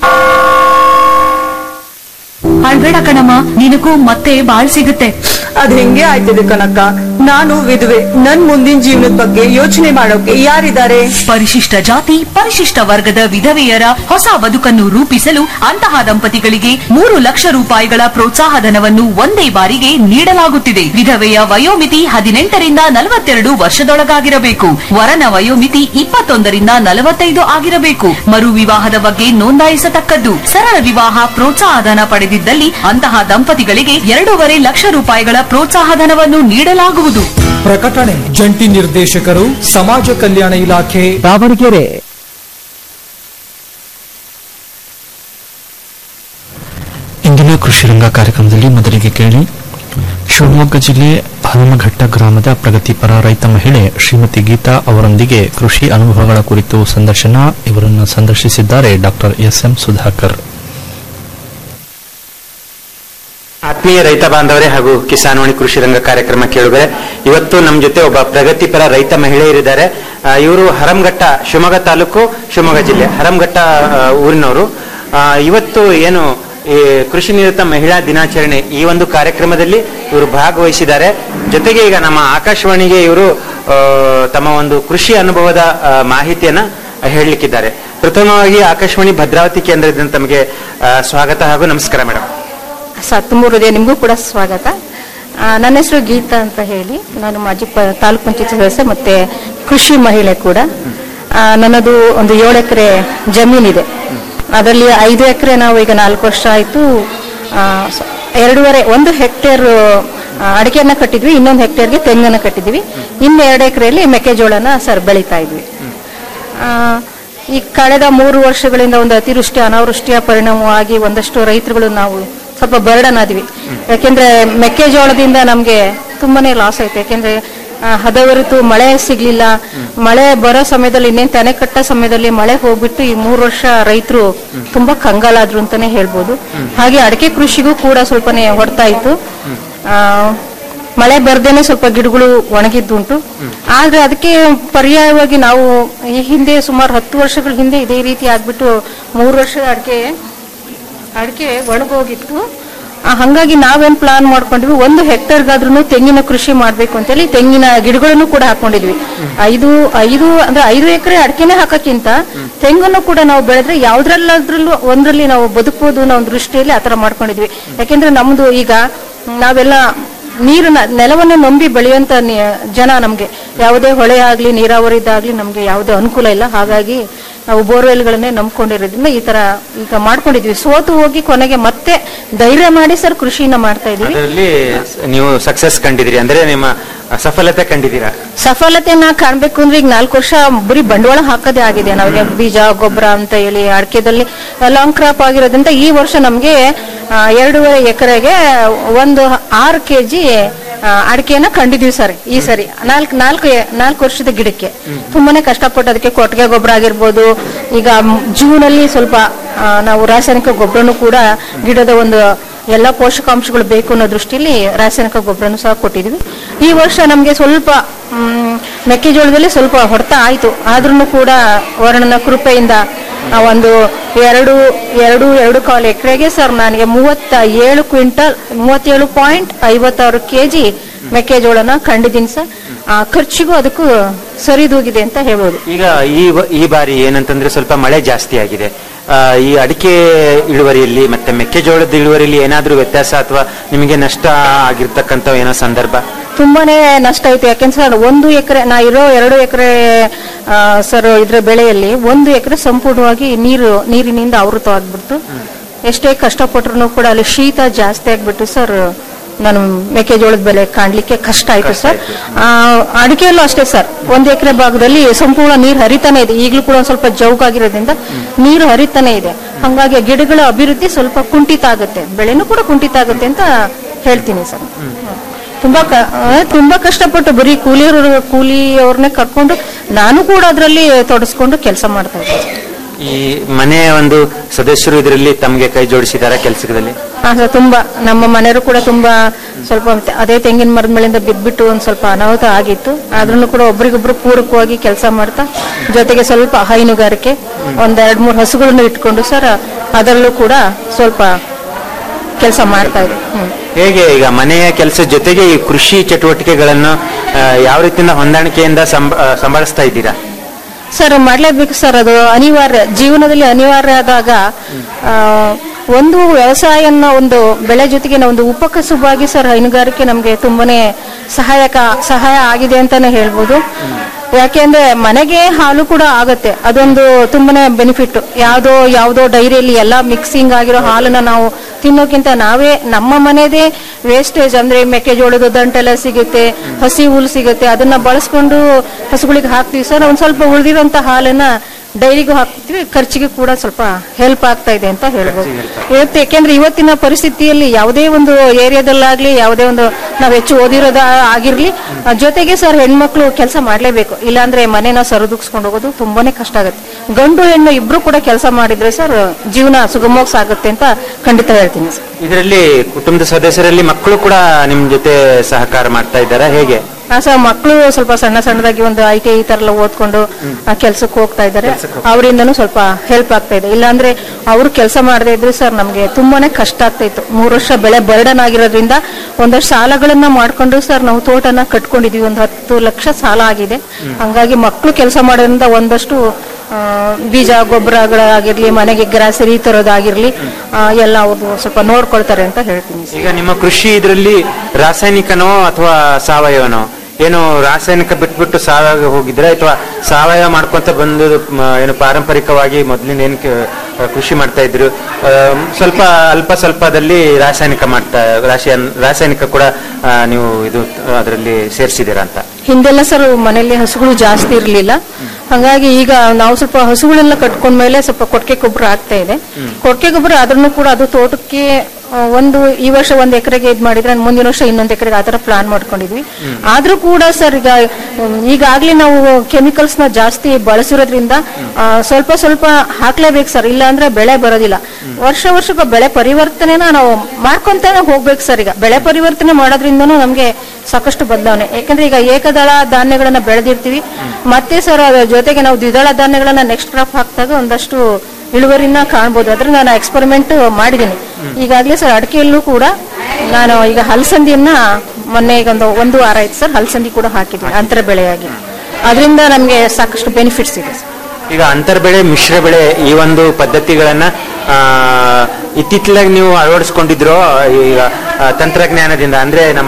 ಅಳ್ಬೇಡ ಕಣಮ್ಮ ನಿನಗೂ ಮತ್ತೆ ಬಾಳ್ ಸಿಗುತ್ತೆ ಅದ್ ಹೆಂಗೆ ಆಯ್ತದೆ ಕನಕ ನಾನು ವಿಧವೆ ನನ್ ಮುಂದಿನ ಜೀವನದ ಬಗ್ಗೆ ಯೋಚನೆ ಮಾಡೋಕೆ ಯಾರಿದ್ದಾರೆ ಪರಿಶಿಷ್ಟ ಜಾತಿ ಪರಿಶಿಷ್ಟ ವರ್ಗದ ವಿಧವೆಯರ ಹೊಸ ಬದುಕನ್ನು ರೂಪಿಸಲು ಅಂತಹ ದಂಪತಿಗಳಿಗೆ ಮೂರು ಲಕ್ಷ ರೂಪಾಯಿಗಳ ಪ್ರೋತ್ಸಾಹ ಧನವನ್ನು ಒಂದೇ ಬಾರಿಗೆ ನೀಡಲಾಗುತ್ತಿದೆ ವಿಧವೆಯ ವಯೋಮಿತಿ ಹದಿನೆಂಟರಿಂದ ನಲವತ್ತೆರಡು ವರ್ಷದೊಳಗಾಗಿರಬೇಕು ವರನ ವಯೋಮಿತಿ ಇಪ್ಪತ್ತೊಂದರಿಂದ ನಲವತ್ತೈದು ಆಗಿರಬೇಕು ಮರು ವಿವಾಹದ ಬಗ್ಗೆ ನೋಂದಾಯಿಸತಕ್ಕದ್ದು ಸರಳ ವಿವಾಹ ಪ್ರೋತ್ಸಾಹ ಧನ ಪಡೆದಿದ್ದಲ್ಲಿ ಅಂತಹ ದಂಪತಿಗಳಿಗೆ ಎರಡೂವರೆ ಲಕ್ಷ ರೂಪಾಯಿಗಳ ಪ್ರೋತ್ಸಾಹ ಧನವನ್ನು ನೀಡಲಾಗುವುದು ಪ್ರಕಟಣೆ ಜಂಟಿ ನಿರ್ದೇಶಕರು ಸಮಾಜ ಕಲ್ಯಾಣ ಇಲಾಖೆ ದಾವಣಗೆರೆ ಇಂದಿನ ಕೃಷಿ ರಂಗ ಕಾರ್ಯಕ್ರಮದಲ್ಲಿ ಮೊದಲಿಗೆ ಕೇಳಿ ಶಿವಮೊಗ್ಗ ಜಿಲ್ಲೆ ಹನುಮಘಟ್ಟ ಗ್ರಾಮದ ಪ್ರಗತಿಪರ ರೈತ ಮಹಿಳೆ ಶ್ರೀಮತಿ ಗೀತಾ ಅವರೊಂದಿಗೆ ಕೃಷಿ ಅನುಭವಗಳ ಕುರಿತು ಸಂದರ್ಶನ ಇವರನ್ನು ಸಂದರ್ಶಿಸಿದ್ದಾರೆ ಡಾಕ್ಟರ್ ಎಸ್ ಎಂ ಸುಧಾಕರ್ ಆತ್ಮೀಯ ರೈತ ಬಾಂಧವರೇ ಹಾಗೂ ಕಿಸಾನ್ವಾಣಿ ಕೃಷಿ ರಂಗ ಕಾರ್ಯಕ್ರಮ ಕೇಳುಗರೆ ಇವತ್ತು ನಮ್ಮ ಜೊತೆ ಒಬ್ಬ ಪ್ರಗತಿಪರ ರೈತ ಮಹಿಳೆಯರಿದ್ದಾರೆ ಆ, ಇವರು ಹರಂಘಟ್ಟ ಶಿವಮೊಗ್ಗ ತಾಲೂಕು ಶಿವಮೊಗ್ಗ ಜಿಲ್ಲೆ ಹರಂಘಟ್ಟ ಆ, ಊರಿನವರು ಆ, ಇವತ್ತು ಏನು ಈ ಕೃಷಿ ನಿರತ ಮಹಿಳಾ ದಿನಾಚರಣೆ ಈ ಒಂದು ಕಾರ್ಯಕ್ರಮದಲ್ಲಿ ಇವರು ಭಾಗವಹಿಸಿದ್ದಾರೆ ಜೊತೆಗೆ ಈಗ ನಮ್ಮ ಆಕಾಶವಾಣಿಗೆ ಇವರು ಆ, ತಮ್ಮ ಒಂದು ಕೃಷಿ ಅನುಭವದ ಆ, ಮಾಹಿತಿಯನ್ನ ಹೇಳಲಿಕ್ಕಿದ್ದಾರೆ ಪ್ರಥಮವಾಗಿ ಆಕಾಶವಾಣಿ ಭದ್ರಾವತಿ ಕೇಂದ್ರದಿಂದ ತಮಗೆ ಆ, ಸ್ವಾಗತ ಹಾಗೂ ನಮಸ್ಕಾರ ಮೇಡಮ್ ಸತ್ತಮೂರದೇ ನಿಮಗೂ ಕೂಡ ಸ್ವಾಗತ ಆ, ನನ್ನ ಹೆಸರು ಗೀತಾ ಅಂತ ಹೇಳಿ ನಾನು ಮಾಜಿ ಪ ತಾಲೂಕ್ ಪಂಚಾಯತ್ ಸದಸ್ಯ ಮತ್ತೆ ಕೃಷಿ ಮಹಿಳೆ ಕೂಡ ಆ, ನನ್ನದು ಒಂದು ಏಳು ಎಕರೆ ಜಮೀನಿದೆ ಅದರಲ್ಲಿ ಐದು ಎಕರೆ ನಾವು ಈಗ ನಾಲ್ಕು ವರ್ಷ ಆಯಿತು ಎರಡೂವರೆ ಒಂದು ಹೆಕ್ಟೇರ್ ಅಡಿಕೆಯನ್ನ ಕಟ್ಟಿದ್ವಿ ಇನ್ನೊಂದು ಹೆಕ್ಟೇರ್ಗೆ ತೆಂಗನ್ನ ಕಟ್ಟಿದ್ವಿ ಇನ್ನು ಎರಡು ಎಕರೆಯಲ್ಲಿ ಮೆಕ್ಕೆಜೋಳನ ಸರ್ ಬೆಳೀತಾ ಇದ್ವಿ ಆ, ಈ ಕಳೆದ ಮೂರು ವರ್ಷಗಳಿಂದ ಒಂದು ಅತಿವೃಷ್ಟಿ ಅನಾವೃಷ್ಟಿಯ ಪರಿಣಾಮವಾಗಿ ಒಂದಷ್ಟು ರೈತರುಗಳು ನಾವು ಸ್ವಲ್ಪ ಬರ್ಡನ್ ಆದ್ವಿ ಯಾಕೆಂದ್ರೆ ಮೆಕ್ಕೆಜೋಳದಿಂದ ನಮಗೆ ತುಂಬಾನೇ ಲಾಸ್ ಆಯ್ತು ಯಾಕೆಂದ್ರೆ ಆ, ಹದವರಿತು ಮಳೆ ಸಿಗ್ಲಿಲ್ಲ ಮಳೆ ಬರೋ ಸಮಯದಲ್ಲಿ ಇನ್ನೇನ್ ತೆನೆ ಕಟ್ಟ ಸಮಯದಲ್ಲಿ ಮಳೆ ಹೋಗ್ಬಿಟ್ಟು ಈ ಮೂರು ವರ್ಷ ರೈತರು ತುಂಬಾ ಕಂಗಾಲಾದ್ರು ಅಂತಾನೆ ಹೇಳ್ಬೋದು ಹಾಗೆ ಅಡಿಕೆ ಕೃಷಿಗೂ ಕೂಡ ಸ್ವಲ್ಪನೇ ಹೊಡ್ತಾ ಇತ್ತು ಆ, ಮಳೆ ಬರ್ದೇನೆ ಸ್ವಲ್ಪ ಗಿಡಗಳು ಒಣಗಿದ್ದುಂಟು ಆದ್ರೆ ಅದಕ್ಕೆ ಪರ್ಯಾಯವಾಗಿ ನಾವು ಈ ಹಿಂದೆ ಸುಮಾರು ಹತ್ತು ವರ್ಷಗಳ ಹಿಂದೆ ಇದೇ ರೀತಿ ಆಗ್ಬಿಟ್ಟು ಮೂರು ವರ್ಷ ಅಡಿಕೆ ಅಡಿಕೆ ಒಣಗೋಗಿತ್ತು ಆ, ಹಂಗಾಗಿ ನಾವೇನ್ ಪ್ಲಾನ್ ಮಾಡ್ಕೊಂಡ್ವಿ ಒಂದು ಹೆಕ್ಟರ್ಗಾದ್ರೂ ತೆಂಗಿನ ಕೃಷಿ ಮಾಡ್ಬೇಕು ಅಂತೇಳಿ ತೆಂಗಿನ ಗಿಡಗಳನ್ನು ಕೂಡ ಹಾಕೊಂಡಿದ್ವಿ ಐದು ಐದು ಅಂದ್ರೆ ಐದು ಎಕರೆ ಅಡಿಕೆನೆ ಹಾಕಕ್ಕಿಂತ ತೆಂಗನ್ನು ಕೂಡ ನಾವು ಬೆಳೆದ್ರೆ ಯಾವ್ದ್ರಲ್ಲಾದ್ರಲ್ಲೂ ಒಂದ್ರಲ್ಲಿ ನಾವು ಬದುಕಬಹುದು ಅನ್ನೋ ಒಂದು ದೃಷ್ಟಿಯಲ್ಲಿ ಆತರ ಮಾಡ್ಕೊಂಡಿದ್ವಿ ಯಾಕೆಂದ್ರೆ ನಮ್ದು ಈಗ ನಾವೆಲ್ಲ ನೀರನ್ನ ನೆಲವನ್ನು ನಂಬಿ ಬೆಳೆಯುವಂತ ನಿ- ಜನ ನಮ್ಗೆ ಯಾವುದೇ ಹೊಳೆ ಆಗ್ಲಿ ನೀರಾವರಿದಾಗ್ಲಿ ನಮ್ಗೆ ಯಾವುದೇ ಅನುಕೂಲ ಇಲ್ಲ ಹಾಗಾಗಿ ನಾವು ಬೋರ್ವೆಲ್ಗಳನ್ನೇ ನಂಬ್ಕೊಂಡಿರೋದ್ರಿಂದ ಈ ತರ ಈಗ ಮಾಡ್ಕೊಂಡಿದ್ವಿ ಸೋತು ಹೋಗಿ ಕೊನೆಗೆ ಮತ್ತೆ ಧೈರ್ಯ ಮಾಡಿ ಸರ್ ಕೃಷಿನ ಮಾಡ್ತಾ ಇದೀವಿ ಅದರಲ್ಲಿ ನೀವು ಸಕ್ಸಸ್ ಕಂಡಿದ್ದೀರಿ ಅಂದ್ರೆ ನಿಮ್ಮ ಸಫಲತೆ ಕಂಡಿದ್ದೀರಾ ಸಫಲತೆನ ಕಾಣ್ಬೇಕು ಅಂದ್ರೆ ಈಗ ನಾಲ್ಕು ವರ್ಷ ಬರೀ ಬಂಡವಾಳ ಹಾಕೋದೇ ಆಗಿದೆ ನಾವಿಗೆ ಬೀಜ ಗೊಬ್ಬರ ಅಂತ ಹೇಳಿ ಅಡಿಕೆದಲ್ಲಿ ಲಾಂಗ್ ಕ್ರಾಪ್ ಆಗಿರೋದ್ರಿಂದ ಈ ವರ್ಷ ನಮ್ಗೆ ಆ, ಎರಡೂವರೆ ಎಕರೆಗೆ ಒಂದು ಆರು ಕೆಜಿ ಅಡಿಕೆನ ಕಂಡಿದೀವಿ ಸರ್ ಈ ಸರಿ ನಾಲ್ಕು ನಾಲ್ಕು ಎ- ನಾಲ್ಕು ವರ್ಷದ ಗಿಡಕ್ಕೆ ತುಂಬಾನೇ ಕಷ್ಟಪಟ್ಟು ಅದಕ್ಕೆ ಕೊಟ್ಟಿಗೆ ಗೊಬ್ಬರ ಆಗಿರ್ಬೋದು ಈಗ ಜೂನ್ ಅಲ್ಲಿ ಸ್ವಲ್ಪ ಆ, ನಾವು ರಾಸಾಯನಿಕ ಗೊಬ್ಬರನು ಕೂಡ ಗಿಡದ ಒಂದು ಎಲ್ಲ ಪೋಷಕಾಂಶಗಳು ಬೇಕು ಅನ್ನೋ ದೃಷ್ಟಿಯಲ್ಲಿ ರಾಸಾಯನಿಕ ಗೊಬ್ಬರನು ಸಹ ಕೊಟ್ಟಿದ್ವಿ ಈ ವರ್ಷ ನಮಗೆ ಸ್ವಲ್ಪ ಮ್, ಮೆಕ್ಕೆಜೋಳದಲ್ಲಿ ಸ್ವಲ್ಪ ಹೊಡೆತ ಆಯ್ತು ಆದ್ರೂ ಕೂಡ ವರ್ಣನ ಕೃಪೆಯಿಂದ ಆ ಒಂದು ಎರಡು ಎರಡು ಎರಡು ಕಾಲು ಎಕರೆಗೆ ಸರ್ ನನಗೆ ಮೂವತ್ತ ಏಳು ಕ್ವಿಂಟಲ್ ಮೂವತ್ತೇಳು ಪಾಯಿಂಟ್ ಐವತ್ತಾರು ಕೆಜಿ ಮೆಕ್ಕೆಜೋಳನ ಕಂಡಿದ್ದೀನಿ ಸರ್ ಆ ಖರ್ಚಿಗೂ ಅದಕ್ಕೂ ಸರಿದೂಗಿದೆ ಅಂತ ಹೇಳ್ಬೋದು ಈಗ ಈ ವ- ಈ ಬಾರಿ ಏನಂತಂದ್ರೆ ಸ್ವಲ್ಪ ಮಳೆ ಜಾಸ್ತಿ ಆಗಿದೆ ಆ, ಈ ಅಡಿಕೆ ಇಳುವರಿಯಲ್ಲಿ ಮತ್ತೆ ಮೆಕ್ಕೆಜೋಳದ ಇಳುವರಿಯಲ್ಲಿ ಏನಾದ್ರೂ ವ್ಯತ್ಯಾಸ ಅಥವಾ ನಿಮಗೆ ನಷ್ಟ ಆಗಿರ್ತಕ್ಕಂಥ ಏನೋ ಸಂದರ್ಭ ತುಂಬಾನೇ ನಷ್ಟ ಆಯ್ತು ಯಾಕೆಂದ್ರೆ ಸರ್ ಒಂದು ಎಕರೆ ನಾ ಇರೋ ಎರಡು ಎಕರೆ ಸರ್ ಇದ್ರ ಬೆಳೆಯಲ್ಲಿ ಒಂದು ಎಕರೆ ಸಂಪೂರ್ಣವಾಗಿ ನೀರು ನೀರಿನಿಂದ ಆವೃತವಾಗ್ಬಿಡ್ತು ಎಷ್ಟೇ ಕಷ್ಟಪಟ್ರು ಕೂಡ ಅಲ್ಲಿ ಶೀತ ಜಾಸ್ತಿ ಆಗ್ಬಿಟ್ಟು ಸರ್ ನಾನು ಮೆಕ್ಕೆಜೋಳದ ಬೆಲೆ ಕಾಣ್ಲಿಕ್ಕೆ ಕಷ್ಟ ಆಯ್ತು ಸರ್ ಆ, ಅಡಿಕೆಯಲ್ಲೂ ಅಷ್ಟೇ ಸರ್ ಒಂದ್ ಎಕರೆ ಭಾಗದಲ್ಲಿ ಸಂಪೂರ್ಣ ನೀರು ಹರಿತಾನೆ ಇದೆ ಈಗಲೂ ಕೂಡ ಒಂದ್ ಸ್ವಲ್ಪ ಜೌಗಾಗಿರೋದ್ರಿಂದ ನೀರು ಹರಿತಾನೆ ಇದೆ ಹಂಗಾಗಿ ಗಿಡಗಳ ಅಭಿವೃದ್ಧಿ ಸ್ವಲ್ಪ ಕುಂಠಿತ ಆಗುತ್ತೆ ಬೆಳೆನೂ ಕೂಡ ಕುಂಠಿತ ಆಗುತ್ತೆ ಅಂತ ಹೇಳ್ತೀನಿ ಸರ್ ತುಂಬಾ ಕ- ಆ, ತುಂಬಾ ಕಷ್ಟಪಟ್ಟು ಬರೀ ಕೂಲಿಯವರು ಕೂಲಿಯವ್ರನ್ನೇ ಕರ್ಕೊಂಡು ನಾನು ಕೂಡ ಅದರಲ್ಲಿ ತೊಡಸ್ಕೊಂಡು ಕೆಲಸ ಮಾಡ್ತಾ ಇದ್ದೆ ಈ ಮನೆಯ ಒಂದು ಸದಸ್ಯರು ಇದರಲ್ಲಿ ತಮಗೆ ಕೈ ಜೋಡಿಸಿದಾರ ಕೆಲಸದಲ್ಲಿ ಹಾ ಸರ್ ತುಂಬಾ ನಮ್ಮ ಮನೆಯವರು ಕೂಡ ತುಂಬಾ ಸ್ವಲ್ಪ ತೆ- ಅದೇ ತೆಂಗಿನ ಮರದ ಮೇಲಿಂದ ಬಿದ್ಬಿಟ್ಟು ಒಂದ್ ಸ್ವಲ್ಪ ಅನಾಹುತ ಆಗಿತ್ತು ಆದ್ರೂ ಕೂಡ ಒಬ್ರಿಗೊಬ್ರು ಪೂರಕವಾಗಿ ಕೆಲಸ ಮಾಡ್ತಾ ಜೊತೆಗೆ ಸ್ವಲ್ಪ ಹೈನುಗಾರಿಕೆ ಒಂದ್ ಎರಡ್ ಮೂರು ಹಸುಗಳನ್ನು ಇಟ್ಕೊಂಡು ಸರ್ ಅದರಲ್ಲೂ ಕೂಡ ಸ್ವಲ್ಪ ಕೆಲಸ ಮಾಡ್ತಾ ಇದ್ದೆ ಹ್ಮ್ ಹೇಗೆ ಈಗ ಮನೆಯ ಕೆಲಸ ಜೊತೆಗೆ ಈ ಕೃಷಿ ಚಟುವಟಿಕೆಗಳನ್ನು ಆ, ಯಾವ ರೀತಿಯಿಂದ ಹೊಂದಾಣಿಕೆಯಿಂದ ಸಂಬ- ಆ, ಸಂಭಾಳಿಸ್ತಾ ಇದ್ದೀರಾ ಸರ್ ಮಾಡ್ಲೇಬೇಕು ಸರ್ ಅದು ಅನಿವಾರ್ಯ ಜೀವನದಲ್ಲಿ ಅನಿವಾರ್ಯ ಆದಾಗ ಆ, ಒಂದು ವ್ಯವಸಾಯ ಅನ್ನೋ ಒಂದು ಬೆಳೆ ಜೊತೆಗೆ ನಾವು ಒಂದು ಉಪಕಸುಬಾಗಿ ಸರ್ ಹೈನುಗಾರಿಕೆ ನಮಗೆ ತುಂಬಾನೇ ಸಹಾಯಕ ಸಹಾಯ ಆಗಿದೆ ಅಂತಾನೆ ಹೇಳ್ಬೋದು ಯಾಕೆಂದ್ರೆ ಮನೆಗೆ ಹಾಲು ಕೂಡ ಆಗತ್ತೆ ಅದೊಂದು ತುಂಬಾನೇ ಬೆನಿಫಿಟ್ ಯಾವ್ದೋ ಯಾವ್ದೋ ಡೈರಿಯಲ್ಲಿ ಎಲ್ಲ ಮಿಕ್ಸಿಂಗ್ ಆಗಿರೋ ಹಾಲನ್ನ ನಾವು ತಿನ್ನೋಕ್ಕಿಂತ ನಾವೇ ನಮ್ಮ ಮನೆದೇ ವೇಸ್ಟೇಜ್ ಅಂದ್ರೆ ಮೆಕ್ಕೆಜೋಳದ ದಂಟೆಲ್ಲ ಸಿಗುತ್ತೆ ಹಸಿ ಹುಲ್ ಸಿಗುತ್ತೆ ಅದನ್ನ ಬಳಸ್ಕೊಂಡು ಹಸುಗಳಿಗೆ ಹಾಕ್ತೀವಿ ಸರ್ ಒಂದ್ ಸ್ವಲ್ಪ ಉಳಿದಿರೋಂತ ಹಾಲನ್ನ ಡೈರಿಗೂ ಹಾಕ್ತೀವಿ ಖರ್ಚಿಗೆ ಕೂಡ ಸ್ವಲ್ಪ ಹೆಲ್ಪ್ ಆಗ್ತಾ ಇದೆ ಅಂತ ಹೇಳ್ಬೋದು ಇವತ್ತು ಯಾಕೆಂದ್ರೆ ಇವತ್ತಿನ ಪರಿಸ್ಥಿತಿಯಲ್ಲಿ ಯಾವುದೇ ಒಂದು ಏರಿಯಾದಲ್ಲಾಗ್ಲಿ ಯಾವುದೇ ಒಂದು ನಾವು ಹೆಚ್ಚು ಓದಿರೋದ ಆಗಿರ್ಲಿ ಆ, ಜೊತೆಗೆ ಸರ್ ಹೆಣ್ಮಕ್ಳು ಕೆಲಸ ಮಾಡ್ಲೇಬೇಕು ಇಲ್ಲಾಂದ್ರೆ ಮನೆನ ಸರಿದೂಗಿಸ್ಕೊಂಡು ಹೋಗೋದು ತುಂಬಾನೇ ಕಷ್ಟ ಆಗುತ್ತೆ ಗಂಡು ಹೆಣ್ಣು ಇಬ್ರು ಕೂಡ ಕೆಲಸ ಮಾಡಿದ್ರೆ ಸರ್ ಜೀವನ ಸುಗಮವಾಗಿ ಸಾಗುತ್ತೆ ಅಂತ ಖಂಡಿತ ಹೇಳ್ತೀನಿ ಸರ್ ಇದರಲ್ಲಿ ಕುಟುಂಬದ ಸದಸ್ಯರಲ್ಲಿ ಮಕ್ಕಳು ಕೂಡ ನಿಮ್ ಜೊತೆ ಸಹಕಾರ ಮಾಡ್ತಾ ಇದ್ದಾರಾ ಹೇಗೆ ಹಾ ಸರ್ ಮಕ್ಕಳು ಸ್ವಲ್ಪ ಸಣ್ಣ ಸಣ್ಣದಾಗಿ ಒಂದು ಐ ಟಿ ಐ ತರ ಎಲ್ಲ ಓದ್ಕೊಂಡು ಆ ಕೆಲ್ಸಕ್ಕೆ ಹೋಗ್ತಾ ಇದ್ದಾರೆ ಅವರಿಂದನೂ ಸ್ವಲ್ಪ ಹೆಲ್ಪ್ ಆಗ್ತಾ ಇದೆ ಇಲ್ಲಾಂದ್ರೆ ಅವರು ಕೆಲಸ ಮಾಡದೇ ಇದ್ರೆ ಸರ್ ನಮ್ಗೆ ತುಂಬಾನೇ ಕಷ್ಟ ಆಗ್ತಾ ಇತ್ತು ಮೂರು ವರ್ಷ ಬೆಳೆ ಬರ್ಡನ್ ಆಗಿರೋದ್ರಿಂದ ಒಂದಷ್ಟು ಸಾಲಗಳನ್ನ ಮಾಡ್ಕೊಂಡು ಸರ್ ನಾವು ತೋಟನ ಕಟ್ಕೊಂಡಿದೀವಿ ಒಂದು ಹತ್ತು ಲಕ್ಷ ಸಾಲ ಆಗಿದೆ ಹಂಗಾಗಿ ಮಕ್ಕಳು ಕೆಲಸ ಮಾಡೋದ್ರಿಂದ ಒಂದಷ್ಟು ಆ, ಬೀಜ ಗೊಬ್ಬರಗಳಾಗಿರ್ಲಿ ಮನೆಗೆ ಗ್ರಾಸರಿ ತರೋದಾಗಿರ್ಲಿ ಆ, ಎಲ್ಲ ಅವರು ಸ್ವಲ್ಪ ನೋಡ್ಕೊಳ್ತಾರೆ ಅಂತ ಹೇಳ್ತೀನಿ ಈಗ ನಿಮ್ಮ ಕೃಷಿ ಇದರಲ್ಲಿ ರಾಸಾಯನಿಕನೋ ಅಥವಾ ಸಾವಯವನೋ ಏನು ರಾಸಾಯನಿಕ ಬಿಟ್ಬಿಟ್ಟು ಸಾವಯವ ಹೋಗಿದ್ರೆ ಅಥವಾ ಸಾವಯವ ಮಾಡ್ಕೊಂತ ಬಂದು ಮ, ಏನು ಪಾರಂಪರಿಕವಾಗಿ ಮೊದಲಿನ ಏನು ಕ- ಕೃಷಿ ಮಾಡ್ತಾ ಇದ್ರು ಆ, ಸ್ವಲ್ಪ ಅಲ್ಪ ಸ್ವಲ್ಪದಲ್ಲಿ ರಾಸಾಯನಿಕ ಮಾಡ್ತಾ ರಾಸಾಯನ ರಾಸಾಯನಿಕ ಕೂಡ ಆ, ನೀವು ಇದು ಅದರಲ್ಲಿ ಸೇರಿಸಿದ್ದೀರಾ ಅಂತ ಹಿಂದೆಲ್ಲ ಸರ್ ಮನೆಯಲ್ಲಿ ಹಸುಗಳು ಜಾಸ್ತಿ ಇರಲಿಲ್ಲ ಹಂಗಾಗಿ ಈಗ ನಾವು ಸ್ವಲ್ಪ ಹಸುಗಳೆಲ್ಲ ಕಟ್ಕೊಂಡ್ಮೇಲೆ ಸ್ವಲ್ಪ ಕೊಟ್ಟಿಗೆ ಗೊಬ್ಬರ ಆಗ್ತಾ ಇದೆ ಕೊಟ್ಟಿಗೆ ಗೊಬ್ಬರ ಆದ್ರೂ ಕೂಡ ಅದು ತೋಟಕ್ಕೆ ಆ, ಒಂದು ಈ ವರ್ಷ ಒಂದ್ ಎಕರೆಗೆ ಇದ್ ಮಾಡಿದ್ರೆ ಮುಂದಿನ ವರ್ಷ ಇನ್ನೊಂದ್ ಎಕರೆಗೆ ಆತರ ಪ್ಲಾನ್ ಮಾಡ್ಕೊಂಡಿದ್ವಿ ಆದ್ರೂ ಕೂಡ ಸರ್ ಈಗ ಉಮ್, ಈಗಾಗ್ಲೇ ನಾವು ಕೆಮಿಕಲ್ಸ್ ನ ಜಾಸ್ತಿ ಬಳಸಿರೋದ್ರಿಂದ ಆ, ಸ್ವಲ್ಪ ಸ್ವಲ್ಪ ಹಾಕ್ಲೇಬೇಕು ಸರ್ ಇಲ್ಲ ಅಂದ್ರೆ ಬೆಳೆ ಬರೋದಿಲ್ಲ ವರ್ಷ ವರ್ಷಕ್ಕೆ ಬೆಳೆ ಪರಿವರ್ತನೆನ ನಾವು ಮಾಡ್ಕೊಂತಾನೆ ಹೋಗ್ಬೇಕು ಸರ್ ಈಗ ಬೆಳೆ ಪರಿವರ್ತನೆ ಮಾಡೋದ್ರಿಂದನೂ ನಮ್ಗೆ ಸಾಕಷ್ಟು ಬದಲಾವಣೆ ಯಾಕಂದ್ರೆ ಈಗ ಏಕದಳ ಧಾನ್ಯಗಳನ್ನ ಬೆಳೆದಿರ್ತೀವಿ ಮತ್ತೆ ಸರ್ ಅದರ ಜೊತೆಗೆ ನಾವು ದ್ವಿದಳ ಧಾನ್ಯಗಳನ್ನ ನೆಕ್ಸ್ಟ್ ಕ್ರಾಪ್ ಹಾಕಿದಾಗ ಒಂದಷ್ಟು ಇಳುವರಿನ ಕಾಣ್ಬೋದು ಅದ್ರ ನಾನು ಎಕ್ಸ್ಪೆರಿಮೆಂಟ್ ಮಾಡಿದ್ದೀನಿ ಈಗಾಗಲೇ ಸರ್ ಅಡಿಕೆಯಲ್ಲೂ ಕೂಡ ನಾನು ಈಗ ಹಲಸಂದಿಯನ್ನ ಮೊನ್ನೆ ಈಗ ಒಂದು ಒಂದು ವಾರ ಆಯ್ತು ಸರ್ ಹಲಸಂದಿ ಕೂಡ ಹಾಕಿದ್ದೀನಿ ಅಂತರ ಬೆಳೆಯಾಗಿ ಅದರಿಂದ ನಮಗೆ ಸಾಕಷ್ಟು ಬೆನಿಫಿಟ್ಸ್ ಇದೆ ಸರ್ ಈಗ ಅಂತರ್ ಬೆಳೆ ಮಿಶ್ರ ಬೆಳೆ ಈ ಒಂದು ಪದ್ಧತಿಗಳನ್ನ ಆ, ಇತ್ತೀಚಲಾಗಿ ನೀವು ಅಳವಡಿಸ್ಕೊಂಡಿದ್ರೋ ಈಗ ಆ, ತಂತ್ರಜ್ಞಾನದಿಂದ ಅಂದ್ರೆ ನಮ್ಮ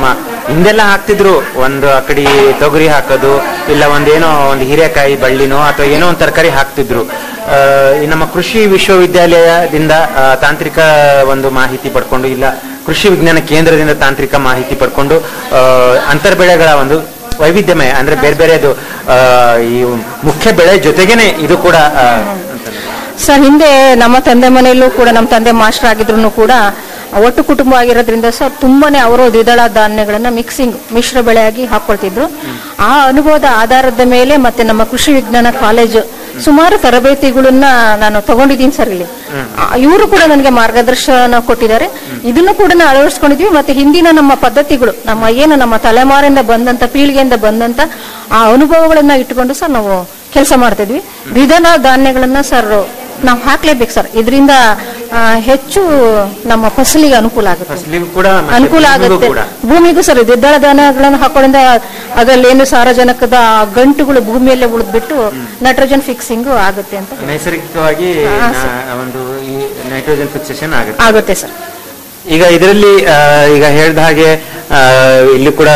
ಹಿಂದೆಲ್ಲ ಹಾಕ್ತಿದ್ರು ಒಂದು ಅಕಡಿ ತೊಗರಿ ಹಾಕೋದು ಇಲ್ಲ ಒಂದೇನೋ ಒಂದು ಹೀರೆಕಾಯಿ ಬಳ್ಳಿನೋ ಅಥವಾ ಏನೋ ಒಂದು ತರಕಾರಿ ಹಾಕ್ತಿದ್ರು ಆ, ಈ ನಮ್ಮ ಕೃಷಿ ವಿಶ್ವವಿದ್ಯಾಲಯದಿಂದ ಆ, ತಾಂತ್ರಿಕ ಒಂದು ಮಾಹಿತಿ ಪಡ್ಕೊಂಡು ಇಲ್ಲ ಕೃಷಿ ವಿಜ್ಞಾನ ಕೇಂದ್ರದಿಂದ ತಾಂತ್ರಿಕ ಮಾಹಿತಿ ಪಡ್ಕೊಂಡು ಆ, ಅಂತರ್ ಬೆಳೆಗಳ ಒಂದು ವೈವಿಧ್ಯಮಯ ಅಂದ್ರೆ ಬೇರೆ ಬೇರೆದು ಆ, ಈ ಮುಖ್ಯ ಬೆಳೆ ಜೊತೆಗೇನೆ ಇದು ಕೂಡ ಆ, ಸರ್ ಹಿಂದೆ ನಮ್ಮ ತಂದೆ ಮನೆಯಲ್ಲೂ ಕೂಡ ನಮ್ಮ ತಂದೆ ಮಾಸ್ಟರ್ ಆಗಿದ್ರು ಕೂಡ ಒಟ್ಟು ಕುಟುಂಬ ಆಗಿರೋದ್ರಿಂದ ಸರ್ ತುಂಬಾನೇ ಅವರು ದ್ವಿದಳ ಧಾನ್ಯಗಳನ್ನ ಮಿಕ್ಸಿಂಗ್ ಮಿಶ್ರ ಬೆಳೆಯಾಗಿ ಹಾಕೊಳ್ತಿದ್ರು ಆ ಅನುಭವದ ಆಧಾರದ ಮೇಲೆ ಮತ್ತೆ ನಮ್ಮ ಕೃಷಿ ವಿಜ್ಞಾನ ಕಾಲೇಜು ಸುಮಾರು ತರಬೇತಿಗಳನ್ನ ನಾನು ತಗೊಂಡಿದ್ದೀನಿ ಸರ್ ಇಲ್ಲಿ ಇವರು ಕೂಡ ನನಗೆ ಮಾರ್ಗದರ್ಶನ ಕೊಟ್ಟಿದ್ದಾರೆ ಇದನ್ನು ಕೂಡ ನಾವು ಅಳವಡಿಸ್ಕೊಂಡಿದ್ವಿ ಮತ್ತೆ ಹಿಂದಿನ ನಮ್ಮ ಪದ್ಧತಿಗಳು ನಮ್ಮ ಏನು ನಮ್ಮ ತಲೆಮಾರಿಂದ ಬಂದಂತ ಪೀಳಿಗೆಯಿಂದ ಬಂದಂತ ಆ ಅನುಭವಗಳನ್ನ ಇಟ್ಕೊಂಡು ಸರ್ ನಾವು ಕೆಲಸ ಮಾಡ್ತಿದ್ವಿ ದ್ವಿದಳ ಧಾನ್ಯಗಳನ್ನ ಸರ್ ನಾವು ಹಾಕ್ಲೇಬೇಕು ಸರ್ ಇದರಿಂದ ಹೆಚ್ಚು ನಮ್ಮ ಫಸಲಿಗೆ ಅನುಕೂಲ ಆಗುತ್ತೆ ಫಸಲಿಗೂ ಕೂಡ ಮತ್ತೆ ಅನುಕೂಲ ಭೂಮಿಗೂ ಆಗುತ್ತೆ ಕೂಡ ಭೂಮಿಗೂ ಸರ್ ದ್ವಿದಳ ಧಾನ್ಯಗಳನ್ನು ಹಾಕೊಳ್ಳೋದ್ರಿಂದ ಅದರಲ್ಲಿ ಏನು ಸಾರಜನಕದ ಆ ಗಂಟುಗಳು ಭೂಮಿಯಲ್ಲೇ ಉಳಿದ್ಬಿಟ್ಟು ನೈಟ್ರೋಜನ್ ಫಿಕ್ಸಿಂಗ್ ಆಗುತ್ತೆ ಅಂತ ನೈಸರ್ಗಿಕವಾಗಿ ಹಾ, ನಾ- ಒಂದು ಈ ನೈಟ್ರೋಜನ್ ಫಿಕ್ಸೇಷನ್ ಆಗುತ್ತೆ ಆಗುತ್ತೆ ಸರ್ ಈಗ ಇದರಲ್ಲಿ ಆ, ಈಗ ಹೇಳ್ದ ಹಾಗೆ ಆ, ಇಲ್ಲಿ ಕೂಡ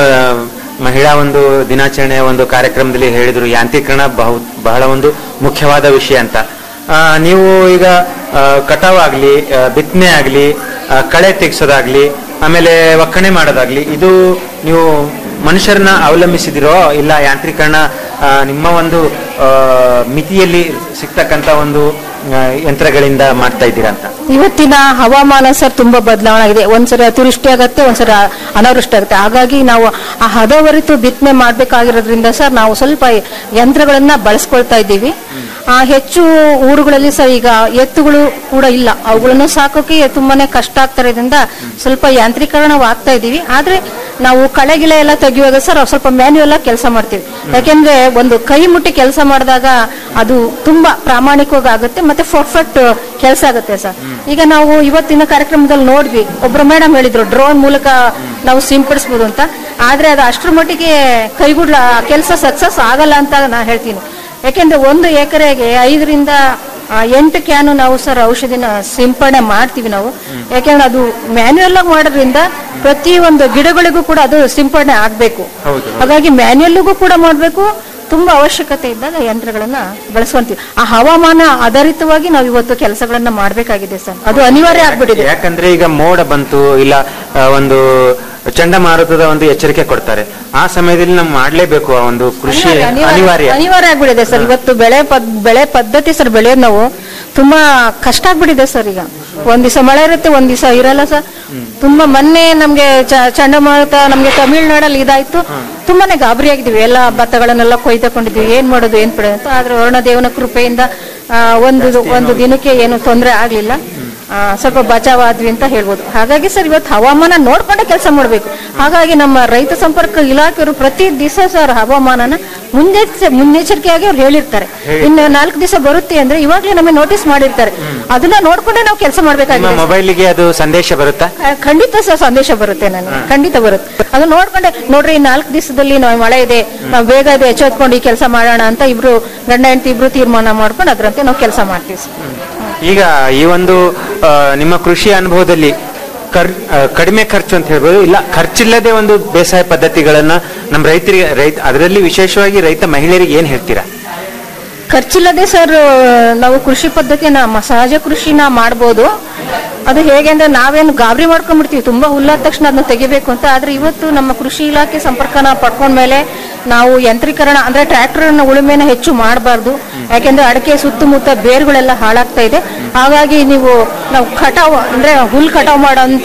ಮಹಿಳಾ ಒಂದು ದಿನಾಚರಣೆಯ ಒಂದು ಕಾರ್ಯಕ್ರಮದಲ್ಲಿ ಹೇಳಿದ್ರು ಯಾಂತ್ರೀಕರಣ ಬಹು ಬಹಳ ಒಂದು ಮುಖ್ಯವಾದ ವಿಷಯ ಅಂತ ಆ, ನೀವು ಈಗ ಆ, ಕಟಾವ್ ಆಗ್ಲಿ ಆ, ಬಿತ್ತನೆ ಆಗ್ಲಿ ಆ, ಕಳೆ ತೆಗ್ಸೋದಾಗ್ಲಿ ಆಮೇಲೆ ಒಕ್ಕಣೆ ಮಾಡೋದಾಗ್ಲಿ ಇದು ನೀವು ಮನುಷ್ಯರನ್ನ ಅವಲಂಬಿಸಿದಿರೋ ಇಲ್ಲ ಯಾಂತ್ರೀಕರಣ ಆ, ನಿಮ್ಮ ಒಂದು ಆ, ಮಿತಿಯಲ್ಲಿ ಸಿಗ್ತಕ್ಕಂತ ಒಂದು ಆ, ಯಂತ್ರಗಳಿಂದ ಮಾಡ್ತಾ ಇದ್ದೀರಾ ಅಂತ ಇವತ್ತಿನ ಹವಾಮಾನ ಸರ್ ತುಂಬಾ ಬದಲಾವಣೆ ಆಗಿದೆ ಒಂದ್ಸರಿ ಅತಿವೃಷ್ಟಿ ಆಗತ್ತೆ ಒಂದ್ಸರಿ ಅ- ಅನಾವೃಷ್ಟಿ ಆಗುತ್ತೆ ಹಾಗಾಗಿ ನಾವು ಆ ಹದವರಿತು ಬಿತ್ತನೆ ಮಾಡ್ಬೇಕಾಗಿರೋದ್ರಿಂದ ಸರ್ ನಾವು ಸ್ವಲ್ಪ ಯಂತ್ರಗಳನ್ನ ಬಳಸ್ಕೊಳ್ತಾ ಇದ್ದೀವಿ ಆ ಹೆಚ್ಚು ಊರುಗಳಲ್ಲಿ ಸರ್ ಈಗ ಎತ್ತುಗಳು ಕೂಡ ಇಲ್ಲ ಅವುಗಳನ್ನು ಸಾಕೋಕೆ ತುಂಬಾನೇ ಕಷ್ಟ ಆಗ್ತಾ ಇರೋದ್ರಿಂದ ಸ್ವಲ್ಪ ಯಾಂತ್ರೀಕರಣವಾಗ್ತಾ ಇದೀವಿ ಆದ್ರೆ ನಾವು ಕಳೆ ಗಿಳೆ ಎಲ್ಲ ತೆಗೆಯುವಾಗ ಸರ್ ಸ್ವಲ್ಪ ಮ್ಯಾನ್ಯುಯಲ್ ಆಗಿ ಕೆಲಸ ಮಾಡ್ತೀವಿ ಯಾಕೆಂದ್ರೆ ಒಂದು ಕೈ ಮುಟ್ಟಿ ಕೆಲಸ ಮಾಡಿದಾಗ ಅದು ತುಂಬಾ ಪ್ರಾಮಾಣಿಕವಾಗಿ ಆಗುತ್ತೆ ಮತ್ತೆ ಪರ್ಫೆಕ್ಟ್ ಕೆಲಸ ಆಗುತ್ತೆ ಸರ್ ಈಗ ನಾವು ಇವತ್ತಿನ ಕಾರ್ಯಕ್ರಮದಲ್ಲಿ ನೋಡ್ವಿ ಒಬ್ರು ಮೇಡಮ್ ಹೇಳಿದ್ರು ಡ್ರೋನ್ ಮೂಲಕ ನಾವು ಸಿಂಪಡಿಸ್ಬೋದು ಅಂತ ಆದ್ರೆ ಅದು ಅಷ್ಟರ ಮಟ್ಟಿಗೆ ಕೈಗೂಡ್ಲ ಕೆಲಸ ಸಕ್ಸಸ್ ಆಗಲ್ಲ ಅಂತ ನಾ ಹೇಳ್ತೀನಿ ಯಾಕೆಂದ್ರೆ ಒಂದು ಎಕರೆಗೆ ಐದರಿಂದ ಆ, ಎಂಟು ಕ್ಯಾನು ನಾವು ಸರ್ ಔಷಧಿನ ಸಿಂಪಡಣೆ ಮಾಡ್ತೀವಿ ನಾವು ಯಾಕೆಂದ್ರೆ ಅದು ಮ್ಯಾನ್ಯುಯಲ್ ಆಗಿ ಮಾಡೋದ್ರಿಂದ ಪ್ರತಿ ಒಂದು ಗಿಡಗಳಿಗೂ ಕೂಡ ಅದು ಸಿಂಪಡಣೆ ಆಗ್ಬೇಕು ಹೌದು ಹಾಗಾಗಿ ಮ್ಯಾನ್ಯಲ್ಗೂ ಕೂಡ ಮಾಡಬೇಕು ತುಂಬಾ ಅವಶ್ಯಕತೆ ಇದ್ದಾಗ ಯಂತ್ರಗಳನ್ನ ಬಳಸ್ಕೊಂತೀವಿ ಆ ಹವಾಮಾನ ಆಧಾರಿತವಾಗಿ ನಾವು ಇವತ್ತು ಕೆಲಸಗಳನ್ನ ಮಾಡಬೇಕಾಗಿದೆ ಸರ್ ಅದು ಅನಿವಾರ್ಯ ಆಗ್ಬಿಟ್ಟಿದೆ ಯಾಕಂದ್ರೆ ಈಗ ಮೋಡ ಬಂತು ಇಲ್ಲ ಆ, ಒಂದು ಚಂಡಮಾರುತದ ಒಂದು ಎಚ್ಚರಿಕೆ ಕೊಡ್ತಾರೆ ಆ ಸಮಯದಲ್ಲಿ ನಾವು ಮಾಡ್ಲೇಬೇಕು ಆ ಒಂದು ಕೃಷಿ ಅನಿವಾರ್ಯ ಅನಿವಾರ್ಯ ಆಗ್ಬಿಟ್ಟಿದೆ ಸರ್ ಇವತ್ತು ಬೆಳೆ ಪದ್- ಬೆಳೆ ಪದ್ಧತಿ ಸರ್ ಬೆಳೆಯೋದು ನಾವು ತುಂಬಾ ಕಷ್ಟ ಆಗ್ಬಿಟ್ಟಿದೆ ಸರ್ ಈಗ ಒಂದ್ ದಿವಸ ಮಳೆ ಇರುತ್ತೆ ಒಂದ್ ದಿವಸ ಇರಲ್ಲ ಸರ್ ತುಂಬಾ ಮೊನ್ನೆ ನಮ್ಗೆ ಚ- ಚಂಡಮಾರುತ ನಮ್ಗೆ ತಮಿಳ್ನಾಡಲ್ಲಿ ಇದಾಯ್ತು ತುಂಬಾನೇ ಗಾಬರಿ ಆಗಿದ್ವಿ ಎಲ್ಲ ಭತ್ತಗಳನ್ನೆಲ್ಲ ಕೊಯ್ದುಕೊಂಡಿದ್ವಿ ಏನ್ ಮಾಡೋದು ಏನ್ ಬಿಡೋದು ಅಂತ ಆದ್ರೆ ವರುಣದೇವನ ಕೃಪೆಯಿಂದ ಆ, ಒಂದು ಒಂದು ದಿನಕ್ಕೆ ಏನು ತೊಂದರೆ ಆಗ್ಲಿಲ್ಲ ಆ, ಸ್ವಲ್ಪ ಬಚಾವಾದ್ವಿ ಅಂತ ಹೇಳ್ಬೋದು ಹಾಗಾಗಿ ಸರ್ ಇವತ್ತು ಹವಾಮಾನ ನೋಡ್ಕೊಂಡೆ ಕೆಲಸ ಮಾಡಬೇಕು ಹಾಗಾಗಿ ನಮ್ಮ ರೈತ ಸಂಪರ್ಕ ಇಲಾಖೆಯವರು ಪ್ರತಿ ದಿವಸ ಸರ್ ಹವಾಮಾನನ ಮುನ್ನೆಚ್ಚ ಮುನ್ನೆಚ್ಚರಿಕೆಯಾಗಿ ಅವ್ರು ಹೇಳಿರ್ತಾರೆ ಇನ್ನು ನಾಲ್ಕು ದಿವಸ ಬರುತ್ತೆ ಅಂದ್ರೆ ಇವಾಗ್ಲೇ ನಮಗೆ ನೋಟಿಸ್ ಮಾಡಿರ್ತಾರೆ ಅದನ್ನ ನೋಡ್ಕೊಂಡೆ ನಾವು ಕೆಲಸ ನಿಮ್ಮ ಮಾಡ್ಬೇಕಾಗಿದೆ ಮೊಬೈಲಿಗೆ ಅದು ಸಂದೇಶ ಬರುತ್ತಾ ಆ, ಖಂಡಿತ ಸರ್ ಸಂದೇಶ ಬರುತ್ತೆ ನನಗೆ ಖಂಡಿತ ಬರುತ್ತೆ ಅದು ನೋಡ್ಕೊಂಡೆ ನೋಡ್ರಿ ಈ ನಾಲ್ಕು ದಿವಸದಲ್ಲಿ ನಾವು ಮಳೆ ಇದೆ ನಾವು ಬೇಗ ಇದು ಎಚ್ಚೆತ್ಕೊಂಡು ಈ ಕೆಲಸ ಮಾಡೋಣ ಅಂತ ಇಬ್ರು ಗಂಡ ಹೆಂಡತಿ ಇಬ್ರು ತೀರ್ಮಾನ ಮಾಡ್ಕೊಂಡು ಅದರಂತೆ ನಾವು ಕೆಲಸ ಮಾಡ್ತೀವಿ ಸರ್ ಈಗ ಈ ಒಂದು ಆ, ನಿಮ್ಮ ಕೃಷಿ ಅನುಭವದಲ್ಲಿ ಕರ್ ಆ, ಕಡಿಮೆ ಖರ್ಚು ಅಂತ ಹೇಳ್ಬೋದು ಇಲ್ಲ ಖರ್ಚಿಲ್ಲದೆ ಒಂದು ಬೇಸಾಯ ಪದ್ಧತಿಗಳನ್ನ ನಮ್ಮ ರೈತರಿಗೆ ರೈತ ಅದರಲ್ಲಿ ವಿಶೇಷವಾಗಿ ರೈತ ಮಹಿಳೆಯರಿಗೆ ಏನ್ ಹೇಳ್ತೀರಾ ಖರ್ಚಿಲ್ಲದೆ ಸರ್ ನಾವು ಕೃಷಿ ಪದ್ಧತಿಯನ್ನ ಮ- ಸಹಜ ಕೃಷಿನ ಮಾಡ್ಬೋದು ಅದು ಹೇಗೆ ಅಂದ್ರೆ ನಾವೇನು ಗಾಬರಿ ಮಾಡ್ಕೊಂಡ್ಬಿಡ್ತೀವಿ ತುಂಬಾ ಹುಲ್ಲಾದ ತಕ್ಷಣ ಅದನ್ನ ತೆಗಿಬೇಕು ಅಂತ ಆದ್ರೆ ಇವತ್ತು ನಮ್ಮ ಕೃಷಿ ಇಲಾಖೆ ಸಂಪರ್ಕನ ಪಡ್ಕೊಂಡ್ಮೇಲೆ ನಾವು ಯಂತ್ರೀಕರಣ ಅಂದ್ರೆ ಟ್ರ್ಯಾಕ್ಟರ್ ಉಳುಮೆನ ಹೆಚ್ಚು ಮಾಡಬಾರ್ದು ಯಾಕೆಂದ್ರೆ ಅಡಕೆ ಸುತ್ತಮುತ್ತ ಬೇರುಗಳೆಲ್ಲ ಹಾಳಾಗ್ತಾ ಇದೆ ಹಾಗಾಗಿ ನೀವು ನಾವು ಕಟಾವ್ ಅಂದ್ರೆ ಹುಲ್ ಕಟಾವ್ ಮಾಡೋಂತ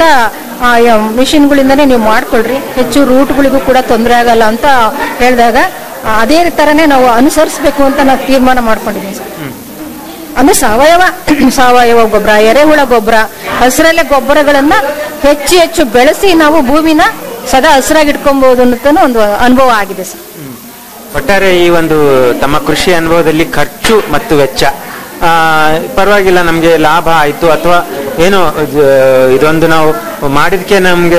ಮಿಷಿನ್ಗಳಿಂದನೇ ನೀವು ಮಾಡ್ಕೊಳ್ರಿ ಹೆಚ್ಚು ರೂಟ್ಗಳಿಗೂ ಕೂಡ ತೊಂದರೆ ಆಗಲ್ಲ ಅಂತ ಹೇಳಿದಾಗ ಆ, ಅದೇ ತರನೇ ನಾವು ಅನುಸರಿಸಬೇಕು ಅಂತ ನಾವು ತೀರ್ಮಾನ ಮಾಡ್ಕೊಂಡಿದ್ದೀವಿ ಸರ್ ಅಂದ್ರೆ ಸಾವಯವ ಸಾವಯವ ಗೊಬ್ಬರ ಎರೆಹುಳ ಗೊಬ್ಬರ ಹಸಿರಲೆ ಗೊಬ್ಬರಗಳನ್ನ ಹೆಚ್ಚು ಹೆಚ್ಚು ಬೆಳೆಸಿ ನಾವು ಭೂಮಿನ ಸದಾ ಹಸಿರಾಗಿ ಇಟ್ಕೊಬಹುದು ಅನ್ನೋದನ್ನು ಒಂದು ಅನುಭವ ಆಗಿದೆ ಸರ್ ಒಟ್ಟಾರೆ ಈ ಒಂದು ತಮ್ಮ ಕೃಷಿ ಅನುಭವದಲ್ಲಿ ಖರ್ಚು ಮತ್ತು ವೆಚ್ಚ ಆ, ಪರವಾಗಿಲ್ಲ ನಮಗೆ ಲಾಭ ಆಯ್ತು ಅಥವಾ ಏನೋ ಇದು- ಇದೊಂದು ನಾವು ಮಾಡಿದಕ್ಕೆ ನಮಗೆ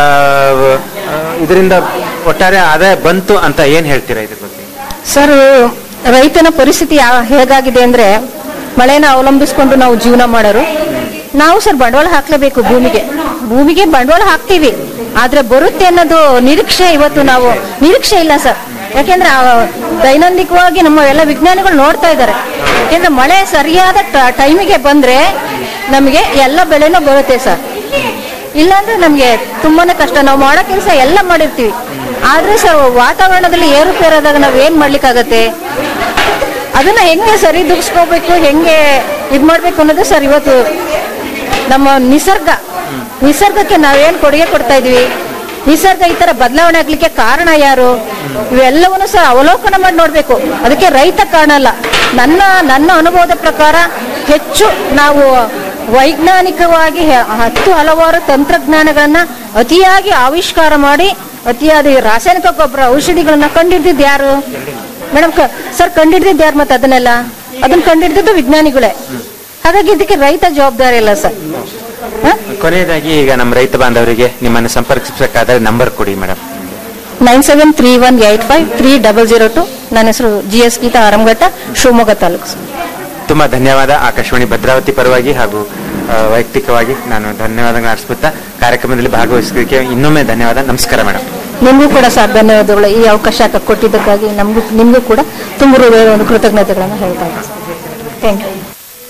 ಇದರಿಂದ ಒಟ್ಟಾರೆ ಆದಾಯ ಬಂತು ಅಂತ ಏನ್ ಹೇಳ್ತೀರಾ ಇದ್ರ ಬಗ್ಗೆ ಸರ್ ರೈತನ ಪರಿಸ್ಥಿತಿ ಯಾ- ಹೇಗಾಗಿದೆ ಅಂದ್ರೆ ಮಳೆನ ಅವಲಂಬಿಸ್ಕೊಂಡು ನಾವು ಜೀವನ ಮಾಡೋರು ನಾವು ಸರ್ ಬಂಡವಾಳ ಹಾಕ್ಲೇಬೇಕು ಭೂಮಿಗೆ ಭೂಮಿಗೆ ಬಂಡವಾಳ ಹಾಕ್ತೀವಿ ಆದ್ರೆ ಬರುತ್ತೆ ಅನ್ನೋದು ನಿರೀಕ್ಷೆ ಇವತ್ತು ನಾವು ನಿರೀಕ್ಷೆ ಇಲ್ಲ ಸರ್ ಯಾಕೆಂದ್ರೆ ಆ ದೈನಂದಿಕವಾಗಿ ನಮ್ಮ ಎಲ್ಲ ವಿಜ್ಞಾನಿಗಳು ನೋಡ್ತಾ ಇದ್ದಾರೆ ಯಾಕೆಂದ್ರೆ ಮಳೆ ಸರಿಯಾದ ಟೈಮಿಗೆ ಬಂದ್ರೆ ನಮಗೆ ಎಲ್ಲ ಬೆಳೆನೂ ಬರುತ್ತೆ ಸರ್ ಇಲ್ಲಾಂದ್ರೆ ನಮ್ಗೆ ತುಂಬಾನೇ ಕಷ್ಟ ನಾವು ಮಾಡೋ ಕೆಲಸ ಎಲ್ಲ ಮಾಡಿರ್ತೀವಿ ಆದ್ರೆ ಸರ್ ವಾತಾವರಣದಲ್ಲಿ ಏರುಪೇರಾದಾಗ ನಾವ್ ಏನ್ ಮಾಡ್ಲಿಕ್ಕಾಗತ್ತೆ ಅದನ್ನ ಹೆಂಗೆ ಸರಿದೂಗಿಸ್ಕೋಬೇಕು ಹೆಂಗೆ ಇದ್ ಮಾಡ್ಬೇಕು ಅನ್ನೋದು ಸರ್ ಇವತ್ತು ನಮ್ಮ ನಿಸರ್ಗ ನಿಸರ್ಗಕ್ಕೆ ನಾವೇನ್ ಕೊಡುಗೆ ಕೊಡ್ತಾ ಇದೀವಿ ನಿಸರ್ಗ ಈ ತರ ಬದಲಾವಣೆ ಆಗ್ಲಿಕ್ಕೆ ಕಾರಣ ಯಾರು ಇವೆಲ್ಲವನ್ನು ಸಹ ಅವಲೋಕನ ಮಾಡಿ ನೋಡ್ಬೇಕು ಅದಕ್ಕೆ ರೈತ ಕಾರಣ ಅಲ್ಲ ನನ್ನ ನನ್ನ ಅನುಭವದ ಪ್ರಕಾರ ಹೆಚ್ಚು ನಾವು ವೈಜ್ಞಾನಿಕವಾಗಿ ಹೆ- ಹತ್ತು ಹಲವಾರು ತಂತ್ರಜ್ಞಾನಗಳನ್ನ ಅತಿಯಾಗಿ ಆವಿಷ್ಕಾರ ಮಾಡಿ ಅತಿಯಾದ ಈ ರಾಸಾಯನಿಕ ಗೊಬ್ಬರ ಔಷಧಿಗಳನ್ನ ಕಂಡಿಡ್ದಿದ್ದು ಯಾರು ಮೇಡಮ್ ಸರ್ ಕಂಡಿಡ್ದಿದ್ದು ಯಾರು ಮತ್ತೆ ಅದನ್ನೆಲ್ಲ ಅದನ್ನ ಕಂಡಿಡ್ದಿದ್ದು ವಿಜ್ಞಾನಿಗಳೇ ಹಾಗಾಗಿ ಇದಕ್ಕೆ ರೈತ ಜವಾಬ್ದಾರಿ ಇಲ್ಲ ಸರ್ ಕೊನೆಯದಾಗಿ ಈಗ ನಮ್ಮ ರೈತ ಬಾಂಧವರಿಗೆ ನಿಮ್ಮನ್ನು ಸಂಪರ್ಕಿಸಬೇಕಾದ್ರೆ ನಂಬರ್ ಕೊಡಿ madam nine seven three one eight five three double zero two ನನ್ನ ಹೆಸರು G S Geetha Aranghatta Shivamogga taluk sir. ತುಂಬಾ ಧನ್ಯವಾದ ಆಕಾಶವಾಣಿ ಭದ್ರಾವತಿ ಪರವಾಗಿ ಹಾಗೂ ಆ, ವೈಯಕ್ತಿಕವಾಗಿ ನಾನು ಧನ್ಯವಾದಗಳು ಅರ್ಪಿಸುತ್ತಾ ಕಾರ್ಯಕ್ರಮದಲ್ಲಿ ಭಾಗವಹಿಸೋದಕ್ಕೆ ಇನ್ನೊಮ್ಮೆ ಧನ್ಯವಾದ ನಮಸ್ಕಾರ ಮೇಡಮ್ ನಿಮಗೂ ಕೂಡ ಸರ್ ಧನ್ಯವಾದಗಳು ಈ ಅವಕಾಶ ಕೊಟ್ಟಿದ್ದಕ್ಕಾಗಿ ನಮಗೂ ನಿಮಗೂ ಕೂಡ ತುಂಬ ಹೃದಯದ ಒಂದು ಕೃತಜ್ಞತೆಗಳನ್ನು ಹೇಳ್ತಾ ಇದ್ದೀನಿ ಥ್ಯಾಂಕ್ ಯು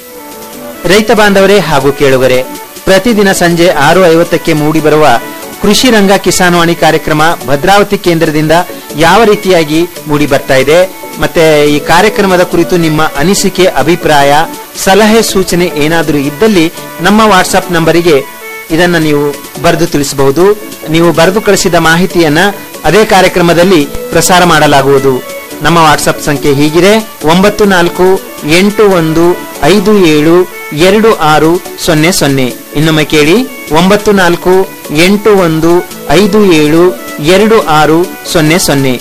ರೈತ ಬಾಂಧವರೇ ಹಾಗೂ ಕೇಳುಗರೆ ಪ್ರತಿದಿನ ಸಂಜೆ ಆರು ಐವತ್ತಕ್ಕೆ ಮೂಡಿಬರುವ ಕೃಷಿ ರಂಗ ಕಿಸಾನ್ವಾಣಿ ಕಾರ್ಯಕ್ರಮ ಭದ್ರಾವತಿ ಕೇಂದ್ರದಿಂದ ಯಾವ ರೀತಿಯಾಗಿ ಮೂಡಿ ಬರ್ತಾ ಇದೆ ಮತ್ತೆ ಈ ಕಾರ್ಯಕ್ರಮದ ಕುರಿತು ನಿಮ್ಮ ಅನಿಸಿಕೆ ಅಭಿಪ್ರಾಯ ಸಲಹೆ ಸೂಚನೆ ಏನಾದರೂ ಇದ್ದಲ್ಲಿ ನಮ್ಮ ವಾಟ್ಸ್ಆಪ್ ನಂಬರಿಗೆ ಇದನ್ನ ನೀವು ಬರೆದು ತಿಳಿಸಬಹುದು ನೀವು ಬರೆದು ಕಳಿಸಿದ ಮಾಹಿತಿಯನ್ನ ಅದೇ ಕಾರ್ಯಕ್ರಮದಲ್ಲಿ ಪ್ರಸಾರ ಮಾಡಲಾಗುವುದು ನಮ್ಮ ವಾಟ್ಸಪ್ ಸಂಖ್ಯೆ ಹೀಗಿದೆ ಒಂಬತ್ತು ನಾಲ್ಕು ಎಂಟು ಒಂದು ಐದು ಏಳು ಎರಡು ಆರು ಸೊನ್ನೆ ಸೊನ್ನೆ ಇನ್ನೊಮ್ಮೆ ಕೇಳಿ ಒಂಬತ್ತು ನಾಲ್ಕು ಎಂಟು ಒಂದು ಐದು ಏಳು ಎರಡು ಆರು ಸೊನ್ನೆ ಸೊನ್ನೆ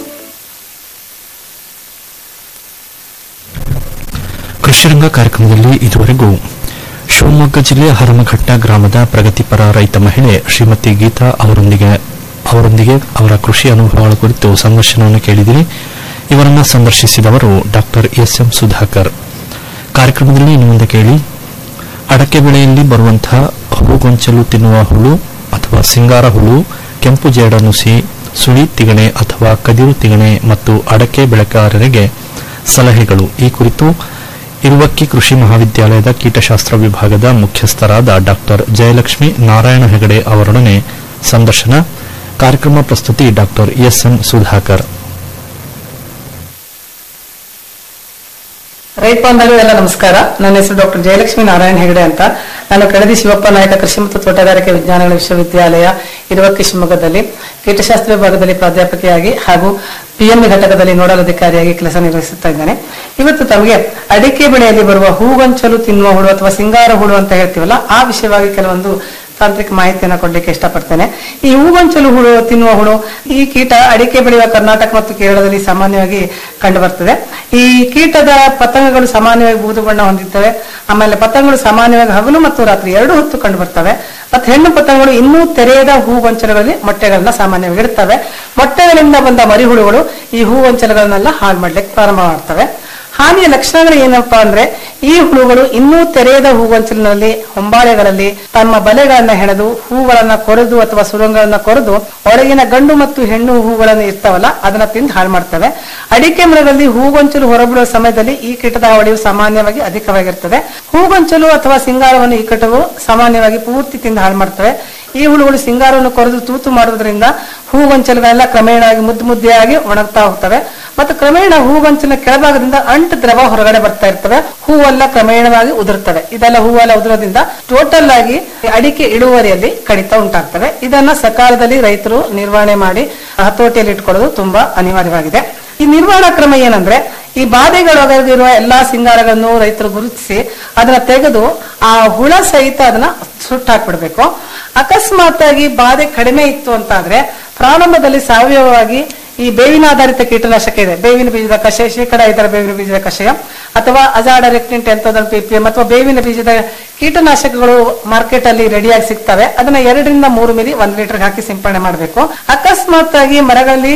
ಕೃಷಿರಂಗ ಕಾರ್ಯಕ್ರಮದಲ್ಲಿ ಇದುವರೆಗೂ ಶಿವಮೊಗ್ಗ ಜಿಲ್ಲೆ ಹರಮಘಟ್ಟ ಗ್ರಾಮದ ಪ್ರಗತಿಪರ ರೈತ ಮಹಿಳೆ ಶ್ರೀಮತಿ ಗೀತಾ ಅವರೊಂದಿಗೆ ಅವರೊಂದಿಗೆ ಅವರ ಕೃಷಿ ಅನುಭವಗಳ ಕುರಿತು ಸಂದರ್ಶನವನ್ನು ಕೇಳಿದಿರಿ ಇವರನ್ನ ಸಂದರ್ಶಿಸಿದವರು ಡಾಕ್ಟರ್ ಎಸ್ ಎಂ ಸುಧಾಕರ್ ಕಾರ್ಯಕ್ರಮದಲ್ಲಿ ಇನ್ನು ಮುಂದೆ ಕೇಳಿ ಅಡಕೆ ಬೆಳೆಯಲ್ಲಿ ಬರುವಂತಹ ಹೂಗೊಂಚಲು ತಿನ್ನುವ ಹುಳು ಅಥವಾ ಸಿಂಗಾರ ಹುಳು ಕೆಂಪು ಜೇಡನುಸಿ ಸುಳಿ ತಿಗಣೆ ಅಥವಾ ಕದಿರು ತಿಗಣೆ ಮತ್ತು ಅಡಕೆ ಬೆಳೆಗಾರರಿಗೆ ಸಲಹೆಗಳು ಈ ಕುರಿತು ಇರುವಕ್ಕಿ ಕೃಷಿ ಮಹಾವಿದ್ಯಾಲಯದ ಕೀಟಶಾಸ್ತ್ರ ವಿಭಾಗದ ಮುಖ್ಯಸ್ಥರಾದ ಡಾಕ್ಟರ್ ಜಯಲಕ್ಷ್ಮಿ ನಾರಾಯಣ ಹೆಗಡೆ ಅವರೊಡನೆ ಸಂದರ್ಶನ ಕಾರ್ಯಕ್ರಮ ಪ್ರಸ್ತುತಿ ಡಾಕ್ಟರ್ ಎಸ್ ಎಂ ಸುಧಾಕರ್ ರೈತ ಬಾಂಧವರಿಗೆಲ್ಲ ನಮಸ್ಕಾರ ನನ್ನ ಹೆಸರು ಡಾಕ್ಟರ್ ಜಯಲಕ್ಷ್ಮಿ ನಾರಾಯಣ ಹೆಗಡೆ ಅಂತ ನಾನು ಕೆಳದಿ ಶಿವಪ್ಪ ನಾಯಕ ಕೃಷಿ ಮತ್ತು ತೋಟಗಾರಿಕೆ ವಿಜ್ಞಾನಗಳ ವಿಶ್ವವಿದ್ಯಾಲಯ ಇರುವಕ್ಕಿ ಶಿವಮೊಗ್ಗದಲ್ಲಿ ಕೀಟಶಾಸ್ತ್ರ ವಿಭಾಗದಲ್ಲಿ ಪ್ರಾಧ್ಯಾಪಕಿಯಾಗಿ ಹಾಗೂ ಪಿಎಂಇ ಘಟಕದಲ್ಲಿ ನೋಡಲ್ ಅಧಿಕಾರಿಯಾಗಿ ಕೆಲಸ ನಿರ್ವಹಿಸುತ್ತಾ ಇದ್ದೇನೆ ಇವತ್ತು ತಮಗೆ ಅಡಿಕೆ ಬೆಳೆಯಲ್ಲಿ ಬರುವ ಹೂಗೊಂಚಲು ತಿನ್ನುವ ಹುಳು ಅಥವಾ ಸಿಂಗಾರ ಹುಳು ಅಂತ ಹೇಳ್ತೀವಲ್ಲ ಆ ವಿಷಯವಾಗಿ ಕೆಲವೊಂದು ತಾಂತ್ರಿಕ ಮಾಹಿತಿಯನ್ನು ಕೊಡ್ಲಿಕ್ಕೆ ಇಷ್ಟಪಡ್ತೇನೆ ಈ ಹೂಗೊಂಚಲು ಹುಳು ತಿನ್ನುವ ಹುಳು ಈ ಕೀಟ ಅಡಿಕೆ ಬೆಳೆಯುವ ಕರ್ನಾಟಕ ಮತ್ತು ಕೇರಳದಲ್ಲಿ ಸಾಮಾನ್ಯವಾಗಿ ಕಂಡು ಬರ್ತದೆ ಈ ಕೀಟದ ಪತಂಗಗಳು ಸಾಮಾನ್ಯವಾಗಿ ಬೂದು ಬಣ್ಣ ಹೊಂದಿರ್ತವೆ ಆಮೇಲೆ ಪತಂಗಗಳು ಸಾಮಾನ್ಯವಾಗಿ ಹಗಲು ಮತ್ತು ರಾತ್ರಿ ಎರಡು ಹೊತ್ತು ಕಂಡು ಬರ್ತವೆ ಮತ್ತೆ ಹೆಣ್ಣು ಪತಂಗಗಳು ಇನ್ನೂ ತೆರೆಯದ ಹೂಗೊಂಚಲುಗಳಲ್ಲಿ ಮೊಟ್ಟೆಗಳನ್ನ ಸಾಮಾನ್ಯವಾಗಿ ಇಡ್ತವೆ ಮೊಟ್ಟೆಗಳಿಂದ ಬಂದ ಮರಿಹುಳುಗಳು ಈ ಹೂಗೊಂಚಲುಗಳನ್ನೆಲ್ಲ ಹಾಳು ಮಾಡ್ಲಿಕ್ಕೆ ಪ್ರಾರಂಭ ಮಾಡ್ತವೆ ಹಾನಿಯ ಲಕ್ಷಣಗಳು ಏನಪ್ಪಾ ಅಂದ್ರೆ ಈ ಹುಳುಗಳು ಇನ್ನೂ ತೆರೆಯದ ಹೂಗೊಂಚಲಿನಲ್ಲಿ ಹೊಂಬಾಳೆಗಳಲ್ಲಿ ತಮ್ಮ ಬಲೆಗಳನ್ನ ಹೆಣೆದು ಹೂಗಳನ್ನ ಕೊರೆದು ಅಥವಾ ಸುರಂಗಗಳನ್ನ ಕೊರೆದು ಒಳಗಿನ ಗಂಡು ಮತ್ತು ಹೆಣ್ಣು ಹೂಗಳನ್ನು ಇರ್ತಾವಲ್ಲ ಅದನ್ನ ತಿಂದು ಹಾಳು ಮಾಡ್ತವೆ ಅಡಿಕೆ ಮರಗಳಲ್ಲಿ ಹೂಗೊಂಚಲು ಹೊರಬಿಡುವ ಸಮಯದಲ್ಲಿ ಈ ಕೀಟದ ಹಾವಳಿಯು ಸಾಮಾನ್ಯವಾಗಿ ಅಧಿಕವಾಗಿರ್ತದೆ ಹೂಗೊಂಚಲು ಅಥವಾ ಸಿಂಗಾರವನ್ನು ಈ ಕೀಟವು ಸಾಮಾನ್ಯವಾಗಿ ಪೂರ್ತಿ ತಿಂದು ಹಾಳು ಮಾಡ್ತವೆ ಈ ಹುಳುಗಳು ಸಿಂಗಾರವನ್ನು ಕೊರೆದು ತೂತು ಮಾಡುವುದರಿಂದ ಹೂಗೊಂಚಲುಗಳೆಲ್ಲ ಕ್ರಮೇಣವಾಗಿ ಮುದ್ದು ಮುದ್ದೆಯಾಗಿ ಒಣಗ್ತಾ ಹೋಗ್ತವೆ ಮತ್ತು ಕ್ರಮೇಣ ಹೂಗೊಂಚಲಿನ ಕೆಳಭಾಗದಿಂದ ಅಂಟು ದ್ರವ ಹೊರಗಡೆ ಬರ್ತಾ ಇರ್ತವೆ ಹೂವೆಲ್ಲ ಕ್ರಮೇಣವಾಗಿ ಉದುರ್ತವೆ ಇದೆಲ್ಲ ಹೂವೆಲ್ಲ ಉದುರೋದ್ರಿಂದ ಟೋಟಲ್ ಆಗಿ ಅಡಿಕೆ ಇಳುವರಿಯಲ್ಲಿ ಕಡಿತ ಉಂಟಾಗ್ತವೆ ಇದನ್ನ ಸಕಾಲದಲ್ಲಿ ರೈತರು ನಿರ್ವಹಣೆ ಮಾಡಿ ಹತೋಟಿಯಲ್ಲಿ ಇಟ್ಕೊಳ್ಳೋದು ತುಂಬಾ ಅನಿವಾರ್ಯವಾಗಿದೆ ಈ ನಿರ್ವಹಣಾ ಕ್ರಮ ಏನಂದ್ರೆ ಈ ಬಾಧೆಗಳೊಳಗಿರುವ ಎಲ್ಲಾ ಸಿಂಗಾರಗಳನ್ನು ರೈತರು ಗುರುತಿಸಿ ಅದನ್ನ ತೆಗೆದು ಆ ಹುಳ ಸಹಿತ ಅದನ್ನ ಸುಟ್ಟಾಕ್ಬಿಡ್ಬೇಕು ಅಕಸ್ಮಾತ್ ಆಗಿ ಬಾಧೆ ಕಡಿಮೆ ಇತ್ತು ಅಂತಾದ್ರೆ ಪ್ರಾರಂಭದಲ್ಲಿ ಸಾವಯವವಾಗಿ ಈ ಬೇವಿನ ಆಧಾರಿತ ಕೀಟನಾಶಕ ಇದೆ ಬೇವಿನ ಬೀಜದ ಕಷಾಯ ಶೇಕಡ ಐದರ ಬೇವಿನ ಬೀಜದ ಕಷಾಯ ಅಥವಾ ಅಜಾಡ ರೆಕ್ಟಿನ್ ಟೆಂತೋದನ್ ಪಿಪಿಎಂ ಅಥವಾ ಬೇವಿನ ಬೀಜದ ಕೀಟನಾಶಕಗಳು ಮಾರ್ಕೆಟ್ ಅಲ್ಲಿ ರೆಡಿಯಾಗಿ ಸಿಗ್ತವೆ ಅದನ್ನ ಎರಡರಿಂದ ಮೂರು ಮಿಲಿ ಒಂದ್ ಲೀಟರ್ ಹಾಕಿ ಸಿಂಪಡಣೆ ಮಾಡಬೇಕು ಅಕಸ್ಮಾತ್ ಆಗಿ ಮರಗಳಲ್ಲಿ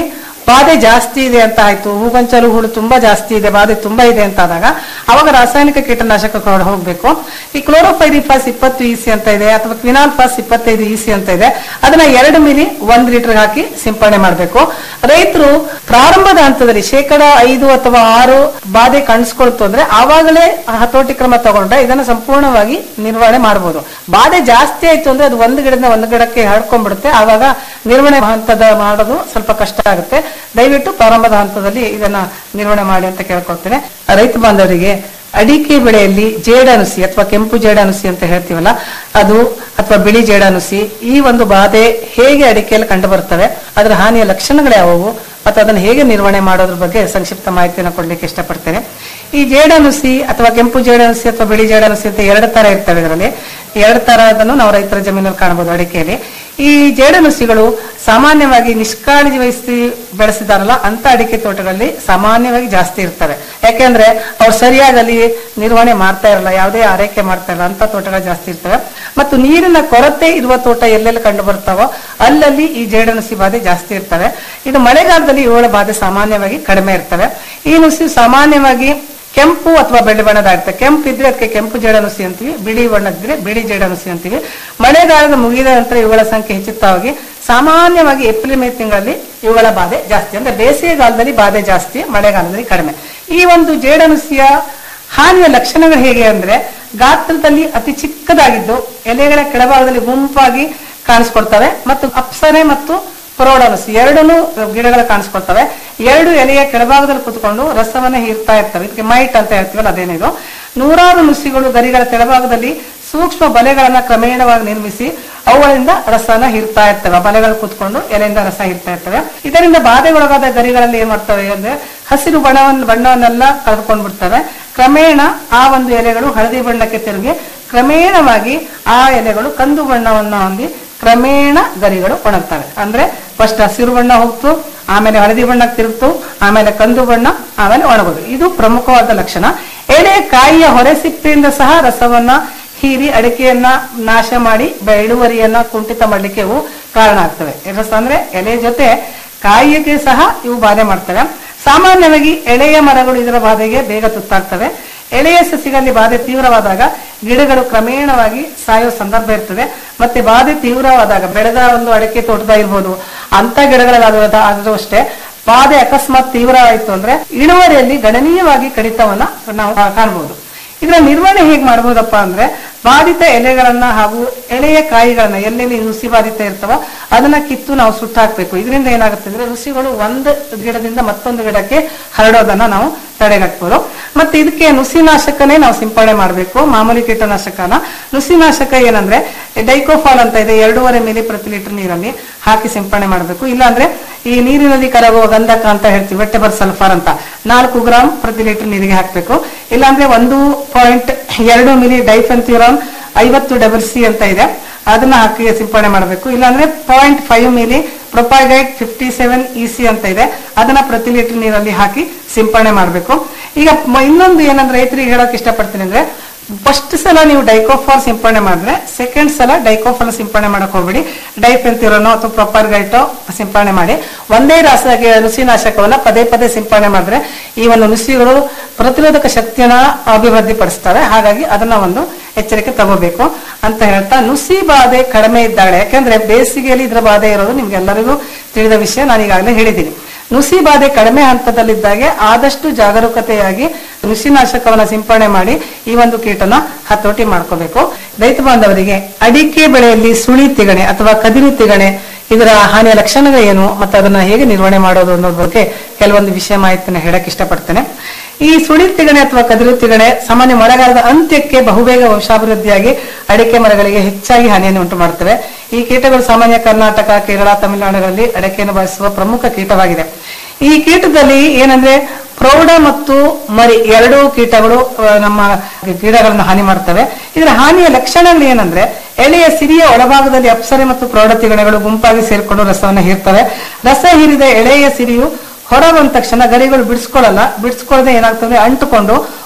ಬಾಧೆ ಜಾಸ್ತಿ ಇದೆ ಅಂತ ಆಯ್ತು ಹೂಗೊಂಚಲು ಹುಳು ತುಂಬಾ ಜಾಸ್ತಿ ಇದೆ ಬಾಧೆ ತುಂಬಾ ಇದೆ ಅಂತ ಆದಾಗ ಅವಾಗ ರಾಸಾಯನಿಕ ಕೀಟನಾಶಕ ಕೊಡ ಹೋಗ್ಬೇಕು ಈ ಕ್ಲೋರೋಫೈರಿಫಾಸ್ ಇಪ್ಪತ್ತು ಇಸಿ ಅಂತ ಇದೆ ಅಥವಾ ಕ್ವಿನಾಲ್ಫಾಸ್ ಇಪ್ಪತ್ತೈದು ಇಸಿ ಅಂತ ಇದೆ ಅದನ್ನ ಎರಡು ಮಿಲಿ ಒಂದ್ ಲೀಟರ್ ಹಾಕಿ ಸಿಂಪಡಣೆ ಮಾಡಬೇಕು ರೈತರು ಪ್ರಾರಂಭದ ಹಂತದಲ್ಲಿ ಶೇಕಡ ಐದು ಅಥವಾ ಆರು ಬಾಧೆ ಕಾಣಿಸ್ಕೊಳ್ತು ಅಂದ್ರೆ ಆವಾಗಲೇ ಹತೋಟಿ ಕ್ರಮ ತಗೊಂಡ್ರೆ ಇದನ್ನ ಸಂಪೂರ್ಣವಾಗಿ ನಿರ್ವಹಣೆ ಮಾಡಬಹುದು ಬಾಧೆ ಜಾಸ್ತಿ ಆಯ್ತು ಅಂದ್ರೆ ಅದು ಒಂದು ಗಿಡದಿಂದ ಒಂದು ಗಿಡಕ್ಕೆ ಹರಡ್ಕೊಂಡ್ಬಿಡುತ್ತೆ ಆವಾಗ ನಿರ್ವಹಣೆ ಹಂತದ ಮಾಡೋದು ಸ್ವಲ್ಪ ಕಷ್ಟ ಆಗುತ್ತೆ ದಯವಿಟ್ಟು ಪ್ರಾರಂಭದ ಹಂತದಲ್ಲಿ ಇದನ್ನ ನಿರ್ವಹಣೆ ಮಾಡಿ ಅಂತ ಕೇಳ್ಕೊಳ್ತೇನೆ ರೈತ ಬಾಂಧವರಿಗೆ ಅಡಿಕೆ ಬೆಳೆಯಲ್ಲಿ ಜೇಡನುಸಿ ಅಥವಾ ಕೆಂಪು ಜೇಡನುಸಿ ಅಂತ ಹೇಳ್ತೀವಲ್ಲ ಅದು ಅಥವಾ ಬಿಳಿ ಜೇಡನುಸಿ ಈ ಒಂದು ಬಾಧೆ ಹೇಗೆ ಅಡಿಕೆಯಲ್ಲಿ ಕಂಡು ಬರ್ತವೆ ಅದರ ಹಾನಿಯ ಲಕ್ಷಣಗಳು ಯಾವುವು ಮತ್ತು ಅದನ್ನು ಹೇಗೆ ನಿರ್ವಹಣೆ ಮಾಡೋದ್ರ ಬಗ್ಗೆ ಸಂಕ್ಷಿಪ್ತ ಮಾಹಿತಿಯನ್ನು ಕೊಡ್ಲಿಕ್ಕೆ ಇಷ್ಟಪಡ್ತೇನೆ ಈ ಜೇಡನುಸಿ ಅಥವಾ ಕೆಂಪು ಜೇಡನುಸಿ ಅಥವಾ ಬಿಳಿ ಜೇಡನುಸಿ ಅಂತ ಎರಡು ತರ ಇರ್ತವೆ ಇದರಲ್ಲಿ ಎರಡು ತರದನ್ನು ನಾವು ರೈತರ ಜಮೀನಲ್ಲಿ ಕಾಣಬಹುದು ಅಡಿಕೆಯಲ್ಲಿ ಈ ಜೇಡನುಸಿಗಳು ಸಾಮಾನ್ಯವಾಗಿ ನಿಷ್ಕಾಳಜಿ ವಹಿಸಿ ಬೆಳೆಸಿದಾರಲ್ಲ ಅಂತ ಅಡಿಕೆ ತೋಟಗಳಲ್ಲಿ ಸಾಮಾನ್ಯವಾಗಿ ಜಾಸ್ತಿ ಇರ್ತವೆ ಯಾಕೆಂದ್ರೆ ಅವ್ರು ಸರಿಯಾಗಿ ಅಲ್ಲಿ ನಿರ್ವಹಣೆ ಮಾಡ್ತಾ ಇರಲ್ಲ ಯಾವುದೇ ಆರೈಕೆ ಮಾಡ್ತಾ ಇಲ್ಲ ಅಂತ ತೋಟಗಳು ಜಾಸ್ತಿ ಇರ್ತವೆ ಮತ್ತು ನೀರಿನ ಕೊರತೆ ಇರುವ ತೋಟ ಎಲ್ಲೆಲ್ಲಿ ಕಂಡು ಬರ್ತಾವೋ ಅಲ್ಲಲ್ಲಿ ಈ ಜೇಡನುಸಿ ಬಾಧೆ ಜಾಸ್ತಿ ಇರ್ತವೆ ಇದು ಮಳೆಗಾಲದಲ್ಲಿ ಇವುಗಳ ಬಾಧೆ ಸಾಮಾನ್ಯವಾಗಿ ಕಡಿಮೆ ಇರ್ತವೆ ಈ ನುಸಿ ಸಾಮಾನ್ಯವಾಗಿ ಕೆಂಪು ಅಥವಾ ಬೆಳ್ಳಿ ಬಣ್ಣದಾಗುತ್ತೆ ಕೆಂಪು ಇದ್ರೆ ಅದಕ್ಕೆ ಕೆಂಪು ಜೇಡನುಸಿ ಅಂತೀವಿ ಬಿಳಿ ಬಣ್ಣದಿದ್ರೆ ಬಿಳಿ ಜೇಡನುಸಿ ಅಂತೀವಿ ಮಳೆಗಾಲದ ಮುಗಿದ ನಂತರ ಇವುಗಳ ಸಂಖ್ಯೆ ಹೆಚ್ಚುತ್ತಾಗಿ ಸಾಮಾನ್ಯವಾಗಿ ಏಪ್ರಿಲ್ ಮೇ ತಿಂಗಳಲ್ಲಿ ಇವುಗಳ ಬಾಧೆ ಜಾಸ್ತಿ ಅಂದ್ರೆ ಬೇಸಿಗೆಗಾಲದಲ್ಲಿ ಬಾಧೆ ಜಾಸ್ತಿ ಮಳೆಗಾಲದಲ್ಲಿ ಕಡಿಮೆ ಈ ಒಂದು ಜೇಡನುಸಿಯ ಹಾನಿಯ ಲಕ್ಷಣಗಳು ಹೇಗೆ ಅಂದ್ರೆ ಗಾತ್ರದಲ್ಲಿ ಅತಿ ಚಿಕ್ಕದಾಗಿದ್ದು ಎಲೆಗಳ ಕೆಳಭಾಗದಲ್ಲಿ ಗುಂಪಾಗಿ ಕಾಣಿಸ್ಕೊಳ್ತವೆ ಮತ್ತು ಅಪ್ಸರೆ ಮತ್ತು ಪ್ರೌಢನುಸಿ ಎರಡೂ ಗಿಡಗಳು ಕಾಣಿಸ್ಕೊಳ್ತವೆ ಎರಡು ಎಲೆಯ ಕೆಳಭಾಗದಲ್ಲಿ ಕುತ್ಕೊಂಡು ರಸವನ್ನ ಹೀರ್ತಾ ಇರ್ತವೆ ಇದಕ್ಕೆ ಮೈಟ್ ಅಂತ ಹೇಳ್ತೀವಲ್ಲ ಅದೇನಿದು ನೂರಾರು ನುಸಿಗಳು ಗರಿಗಳ ಕೆಳಭಾಗದಲ್ಲಿ ಸೂಕ್ಷ್ಮ ಬಲೆಗಳನ್ನ ಕ್ರಮೇಣವಾಗಿ ನಿರ್ಮಿಸಿ ಅವುಗಳಿಂದ ರಸನ ಹೀರ್ತಾ ಇರ್ತವೆ ಆ ಬಲೆಗಳು ಕುತ್ಕೊಂಡು ಎಲೆಯಿಂದ ರಸ ಹೀರ್ತಾ ಇರ್ತವೆ ಇದರಿಂದ ಬಾಧೆಗೊಳಗಾದ ಗರಿಗಳಲ್ಲಿ ಏನ್ ಮಾಡ್ತವೆ ಅಂದ್ರೆ ಹಸಿರು ಬಣ್ಣವನ್ನು ಬಣ್ಣವನ್ನೆಲ್ಲ ಕಳೆದುಕೊಂಡು ಬಿಡ್ತವೆ ಕ್ರಮೇಣ ಆ ಒಂದು ಎಲೆಗಳು ಹಳದಿ ಬಣ್ಣಕ್ಕೆ ತಿರುಗಿ ಕ್ರಮೇಣವಾಗಿ ಆ ಎಲೆಗಳು ಕಂದು ಬಣ್ಣವನ್ನ ಹೊಂದಿ ಕ್ರಮೇಣ ಗರಿಗಳು ಒಣಗ್ತವೆ ಅಂದ್ರೆ ಫಸ್ಟ್ ಹಸಿರು ಬಣ್ಣ ಹೋಗ್ತು ಆಮೇಲೆ ಹಳದಿ ಬಣ್ಣಕ್ಕೆ ತಿರುಗ್ತು ಆಮೇಲೆ ಕಂದು ಬಣ್ಣ ಆಮೇಲೆ ಒಣಗೋದು ಇದು ಪ್ರಮುಖವಾದ ಲಕ್ಷಣ ಎಲೆ ಕಾಯಿಯ ಹೊರೆ ಸಿಪ್ಪೆಯಿಂದ ಸಹ ರಸವನ್ನ ಹೀರಿ ಅಡಿಕೆಯನ್ನ ನಾಶ ಮಾಡಿ ಬೆ- ಇಳುವರಿಯನ್ನ ಕುಂಠಿತ ಮಾಡ್ಲಿಕ್ಕೆ ಇವು ಕಾರಣ ಆಗ್ತವೆ ರಸ ಅಂದ್ರೆ ಎಲೆ ಜೊತೆ ಕಾಯಿಗೆ ಸಹ ಇವು ಬಾಧೆ ಮಾಡ್ತವೆ ಸಾಮಾನ್ಯವಾಗಿ ಎಳೆಯ ಮರಗಳು ಇದರ ಬಾಧೆಗೆ ಬೇಗ ತುತ್ತಾಗ್ತವೆ ಎಳೆಯ ಸಸಿಗಳಲ್ಲಿ ಬಾಧೆ ತೀವ್ರವಾದಾಗ ಗಿಡಗಳು ಕ್ರಮೇಣವಾಗಿ ಸಾಯೋ ಸಂದರ್ಭ ಇರ್ತದೆ ಮತ್ತೆ ಬಾಧೆ ತೀವ್ರವಾದಾಗ ಬೆಳೆದ ಒಂದು ಅಡಿಕೆ ತೋಟದ ಇರ್ಬೋದು ಅಂತ ಗಿಡಗಳಲ್ಲಿ ಆದರೂ ಅಷ್ಟೇ ಬಾಧೆ ಅಕಸ್ಮಾತ್ ತೀವ್ರ ಆಯ್ತು ಅಂದ್ರೆ ಇಳುವರಿಯಲ್ಲಿ ಗಣನೀಯವಾಗಿ ಕಡಿತವನ್ನ ನಾವು ಕಾಣಬಹುದು ಇದರ ನಿರ್ವಹಣೆ ಹೇಗೆ ಮಾಡಬಹುದಪ್ಪ ಅಂದ್ರೆ ಬಾಧಿತ ಎಲೆಗಳನ್ನ ಹಾಗೂ ಎಳೆಯ ಕಾಯಿಗಳನ್ನ ಎಲ್ಲೆಲ್ಲಿ ನುಸಿ ಬಾಧಿತ ಇರ್ತವೋ ಅದನ್ನ ಕಿತ್ತು ನಾವು ಸುಟ್ಟಾಕ್ಬೇಕು ಇದರಿಂದ ಏನಾಗುತ್ತೆ ಅಂದ್ರೆ ನುಸಿಗಳು ಒಂದು ಗಿಡದಿಂದ ಮತ್ತೊಂದು ಗಿಡಕ್ಕೆ ಹರಡೋದನ್ನ ನಾವು ತಡೆಗಟ್ಟಬಹುದು ಮತ್ತೆ ಇದಕ್ಕೆ ನುಸಿನಾಶಕನೇ ನಾವು ಸಿಂಪಡಣೆ ಮಾಡಬೇಕು ಮಾಮೂಲಿ ಕೀಟನಾಶಕನ ನುಸಿನಾಶಕ ಏನಂದ್ರೆ ಡೈಕೋಫಾಲ್ ಅಂತ ಇದೆ ಎರಡೂವರೆ ಮಿಲಿ ಪ್ರತಿ ಲೀಟರ್ ನೀರಲ್ಲಿ ಹಾಕಿ ಸಿಂಪಡಣೆ ಮಾಡಬೇಕು ಇಲ್ಲಾಂದ್ರೆ ಈ ನೀರಿನಲ್ಲಿ ಕರಗುವ ಗಂಧಕ ಅಂತ ಹೇಳ್ತೀವಿ ವೆಟ್ಟಬರ್ ಸಲ್ಫರ್ ಅಂತ ನಾಲ್ಕು ಗ್ರಾಮ್ ಪ್ರತಿ ಲೀಟರ್ ನೀರಿಗೆ ಹಾಕಬೇಕು ಇಲ್ಲಾಂದ್ರೆ ಒಂದು ಪಾಯಿಂಟ್ ಎರಡು ಮಿಲಿ ಡೈಫೆನ್ಥ್ಯೂರಾನ್ ಐವತ್ತು ಡಬಲ್ ಸಿ ಅಂತ ಇದೆ ಅದನ್ನ ಹಾಕಿ ಸಿಂಪಡಣೆ ಮಾಡಬೇಕು ಇಲ್ಲಾಂದ್ರೆ point five ml propargite fifty seven E C ಅಂತ ಇದೆ ಅದನ್ನ ಪ್ರತಿ ಲೀಟರ್ ನೀರಲ್ಲಿ ಹಾಕಿ ಸಿಂಪಡಣೆ ಮಾಡಬೇಕು ಈಗ ಮ- ಇನ್ನೊಂದು ಏನಂದ್ರೆ ರೈತರಿಗೆ ಹೇಳಕ್ ಇಷ್ಟಪಡ್ತೀನಿ ಅಂದ್ರೆ ಫಸ್ಟ್ ಸಲ ನೀವು ಡೈಕೋಫಾಲ್ ಸಿಂಪಡಣೆ ಮಾಡಿದ್ರೆ ಸೆಕೆಂಡ್ ಸಲ ಡೈಕೋಫಾಲ್ ಸಿಂಪಡಣೆ ಮಾಡಕ್ ಹೋಗ್ಬೇಡಿ ಡೈಫೆನ್ತಿರೋನೋ ಅಥವಾ ಪ್ರೊಪರ್ ಗೈಟೋ ಸಿಂಪಡಣೆ ಮಾಡಿ ಒಂದೇ ರಾಸ ನುಸಿನಾಶಕವನ್ನ ಪದೇ ಪದೇ ಸಿಂಪಡಣೆ ಮಾಡಿದ್ರೆ ಈ ಒಂದು ನುಸಿಗಳು ಪ್ರತಿರೋಧಕ ಶಕ್ತಿಯನ್ನ ಅಭಿವೃದ್ಧಿ ಪಡಿಸ್ತವೆ ಹಾಗಾಗಿ ಅದನ್ನ ಒಂದು ಎಚ್ಚರಿಕೆ ತಗೋಬೇಕು ಅಂತ ಹೇಳ್ತಾ ನುಸಿ ಬಾಧೆ ಕಡಿಮೆ ಇದ್ದಾಳೆ ಯಾಕಂದ್ರೆ ಬೇಸಿಗೆಯಲ್ಲಿ ಇದ್ರ ಬಾಧೆ ಇರೋದು ನಿಮ್ಗೆಲ್ಲರಿಗೂ ತಿಳಿದ ವಿಷಯ ನಾನು ಈಗಾಗಲೇ ಹೇಳಿದ್ದೀನಿ ನುಸಿ ಬಾಧೆ ಕಡಿಮೆ ಹಂತದಲ್ಲಿದ್ದಾಗೆ ಆದಷ್ಟು ಜಾಗರೂಕತೆಯಾಗಿ ನುಸಿನಾಶಕವನ್ನ ಸಿಂಪಡಣೆ ಮಾಡಿ ಈ ಒಂದು ಕೀಟನ ಹತೋಟಿ ಮಾಡ್ಕೋಬೇಕು ರೈತ ಬಾಂಧವರಿಗೆ ಅಡಿಕೆ ಬೆಳೆಯಲ್ಲಿ ಸುಳಿ ತಿಗಣೆ ಅಥವಾ ಕದಿರು ತಿಗಣೆ ಇದರ ಹಾನಿಯ ಲಕ್ಷಣಗಳು ಏನು ಮತ್ತು ಅದನ್ನ ಹೇಗೆ ನಿರ್ವಹಣೆ ಮಾಡೋದು ಅನ್ನೋದ್ರ ಬಗ್ಗೆ ಕೆಲವೊಂದು ವಿಷಯ ಮಾಹಿತಿನ ಹೇಳಕ್ ಇಷ್ಟಪಡ್ತೇನೆ ಈ ಸುಳಿ ತಿಗಣೆ ಅಥವಾ ಕದಿರು ತಿಗಣೆ ಸಾಮಾನ್ಯ ಮಳೆಗಾಲದ ಅಂತ್ಯಕ್ಕೆ ಬಹುಬೇಗ ವಂಶಾಭಿವೃದ್ಧಿಯಾಗಿ ಅಡಿಕೆ ಮರಗಳಿಗೆ ಹೆಚ್ಚಾಗಿ ಹಾನಿಯನ್ನು ಉಂಟು ಮಾಡುತ್ತವೆ ಈ ಕೀಟಗಳು ಸಾಮಾನ್ಯ ಕರ್ನಾಟಕ ಕೇರಳ ತಮಿಳುನಾಡುಗಳಲ್ಲಿ ಅಡಿಕೆಯನ್ನು ಬಾಧಿಸುವ ಪ್ರಮುಖ ಕೀಟವಾಗಿದೆ ಈ ಕೀಟದಲ್ಲಿ ಏನಂದ್ರೆ ಪ್ರೌಢ ಮತ್ತು ಮರಿ ಎರಡೂ ಕೀಟಗಳು ಆ, ನಮ್ಮ ಗಿಡಗಳನ್ನು ಹಾನಿ ಮಾಡ್ತವೆ ಇದರ ಹಾನಿಯ ಲಕ್ಷಣಗಳು ಏನಂದ್ರೆ ಎಲೆಯ ಸಿರಿಯ ಒಳಭಾಗದಲ್ಲಿ ಅಪ್ಸರೆ ಮತ್ತು ಪ್ರೌಢ ತಿಗಣೆಗಳು ಗುಂಪಾಗಿ ಸೇರ್ಕೊಂಡು ರಸವನ್ನು ಹೀರ್ತವೆ ರಸ ಹೀರಿದ ಎಳೆಯ ಸಿರಿಯು ಹೊರ ಬಂದ ತಕ್ಷಣ ಗರಿಗಳು ಬಿಡಿಸ್ಕೊಳ್ಳಲ್ಲ ಬಿಡಿಸ್ಕೊಳ್ಳದೆ ಏನಾಗ್ತದೆ ಅಂಟುಕೊಂಡು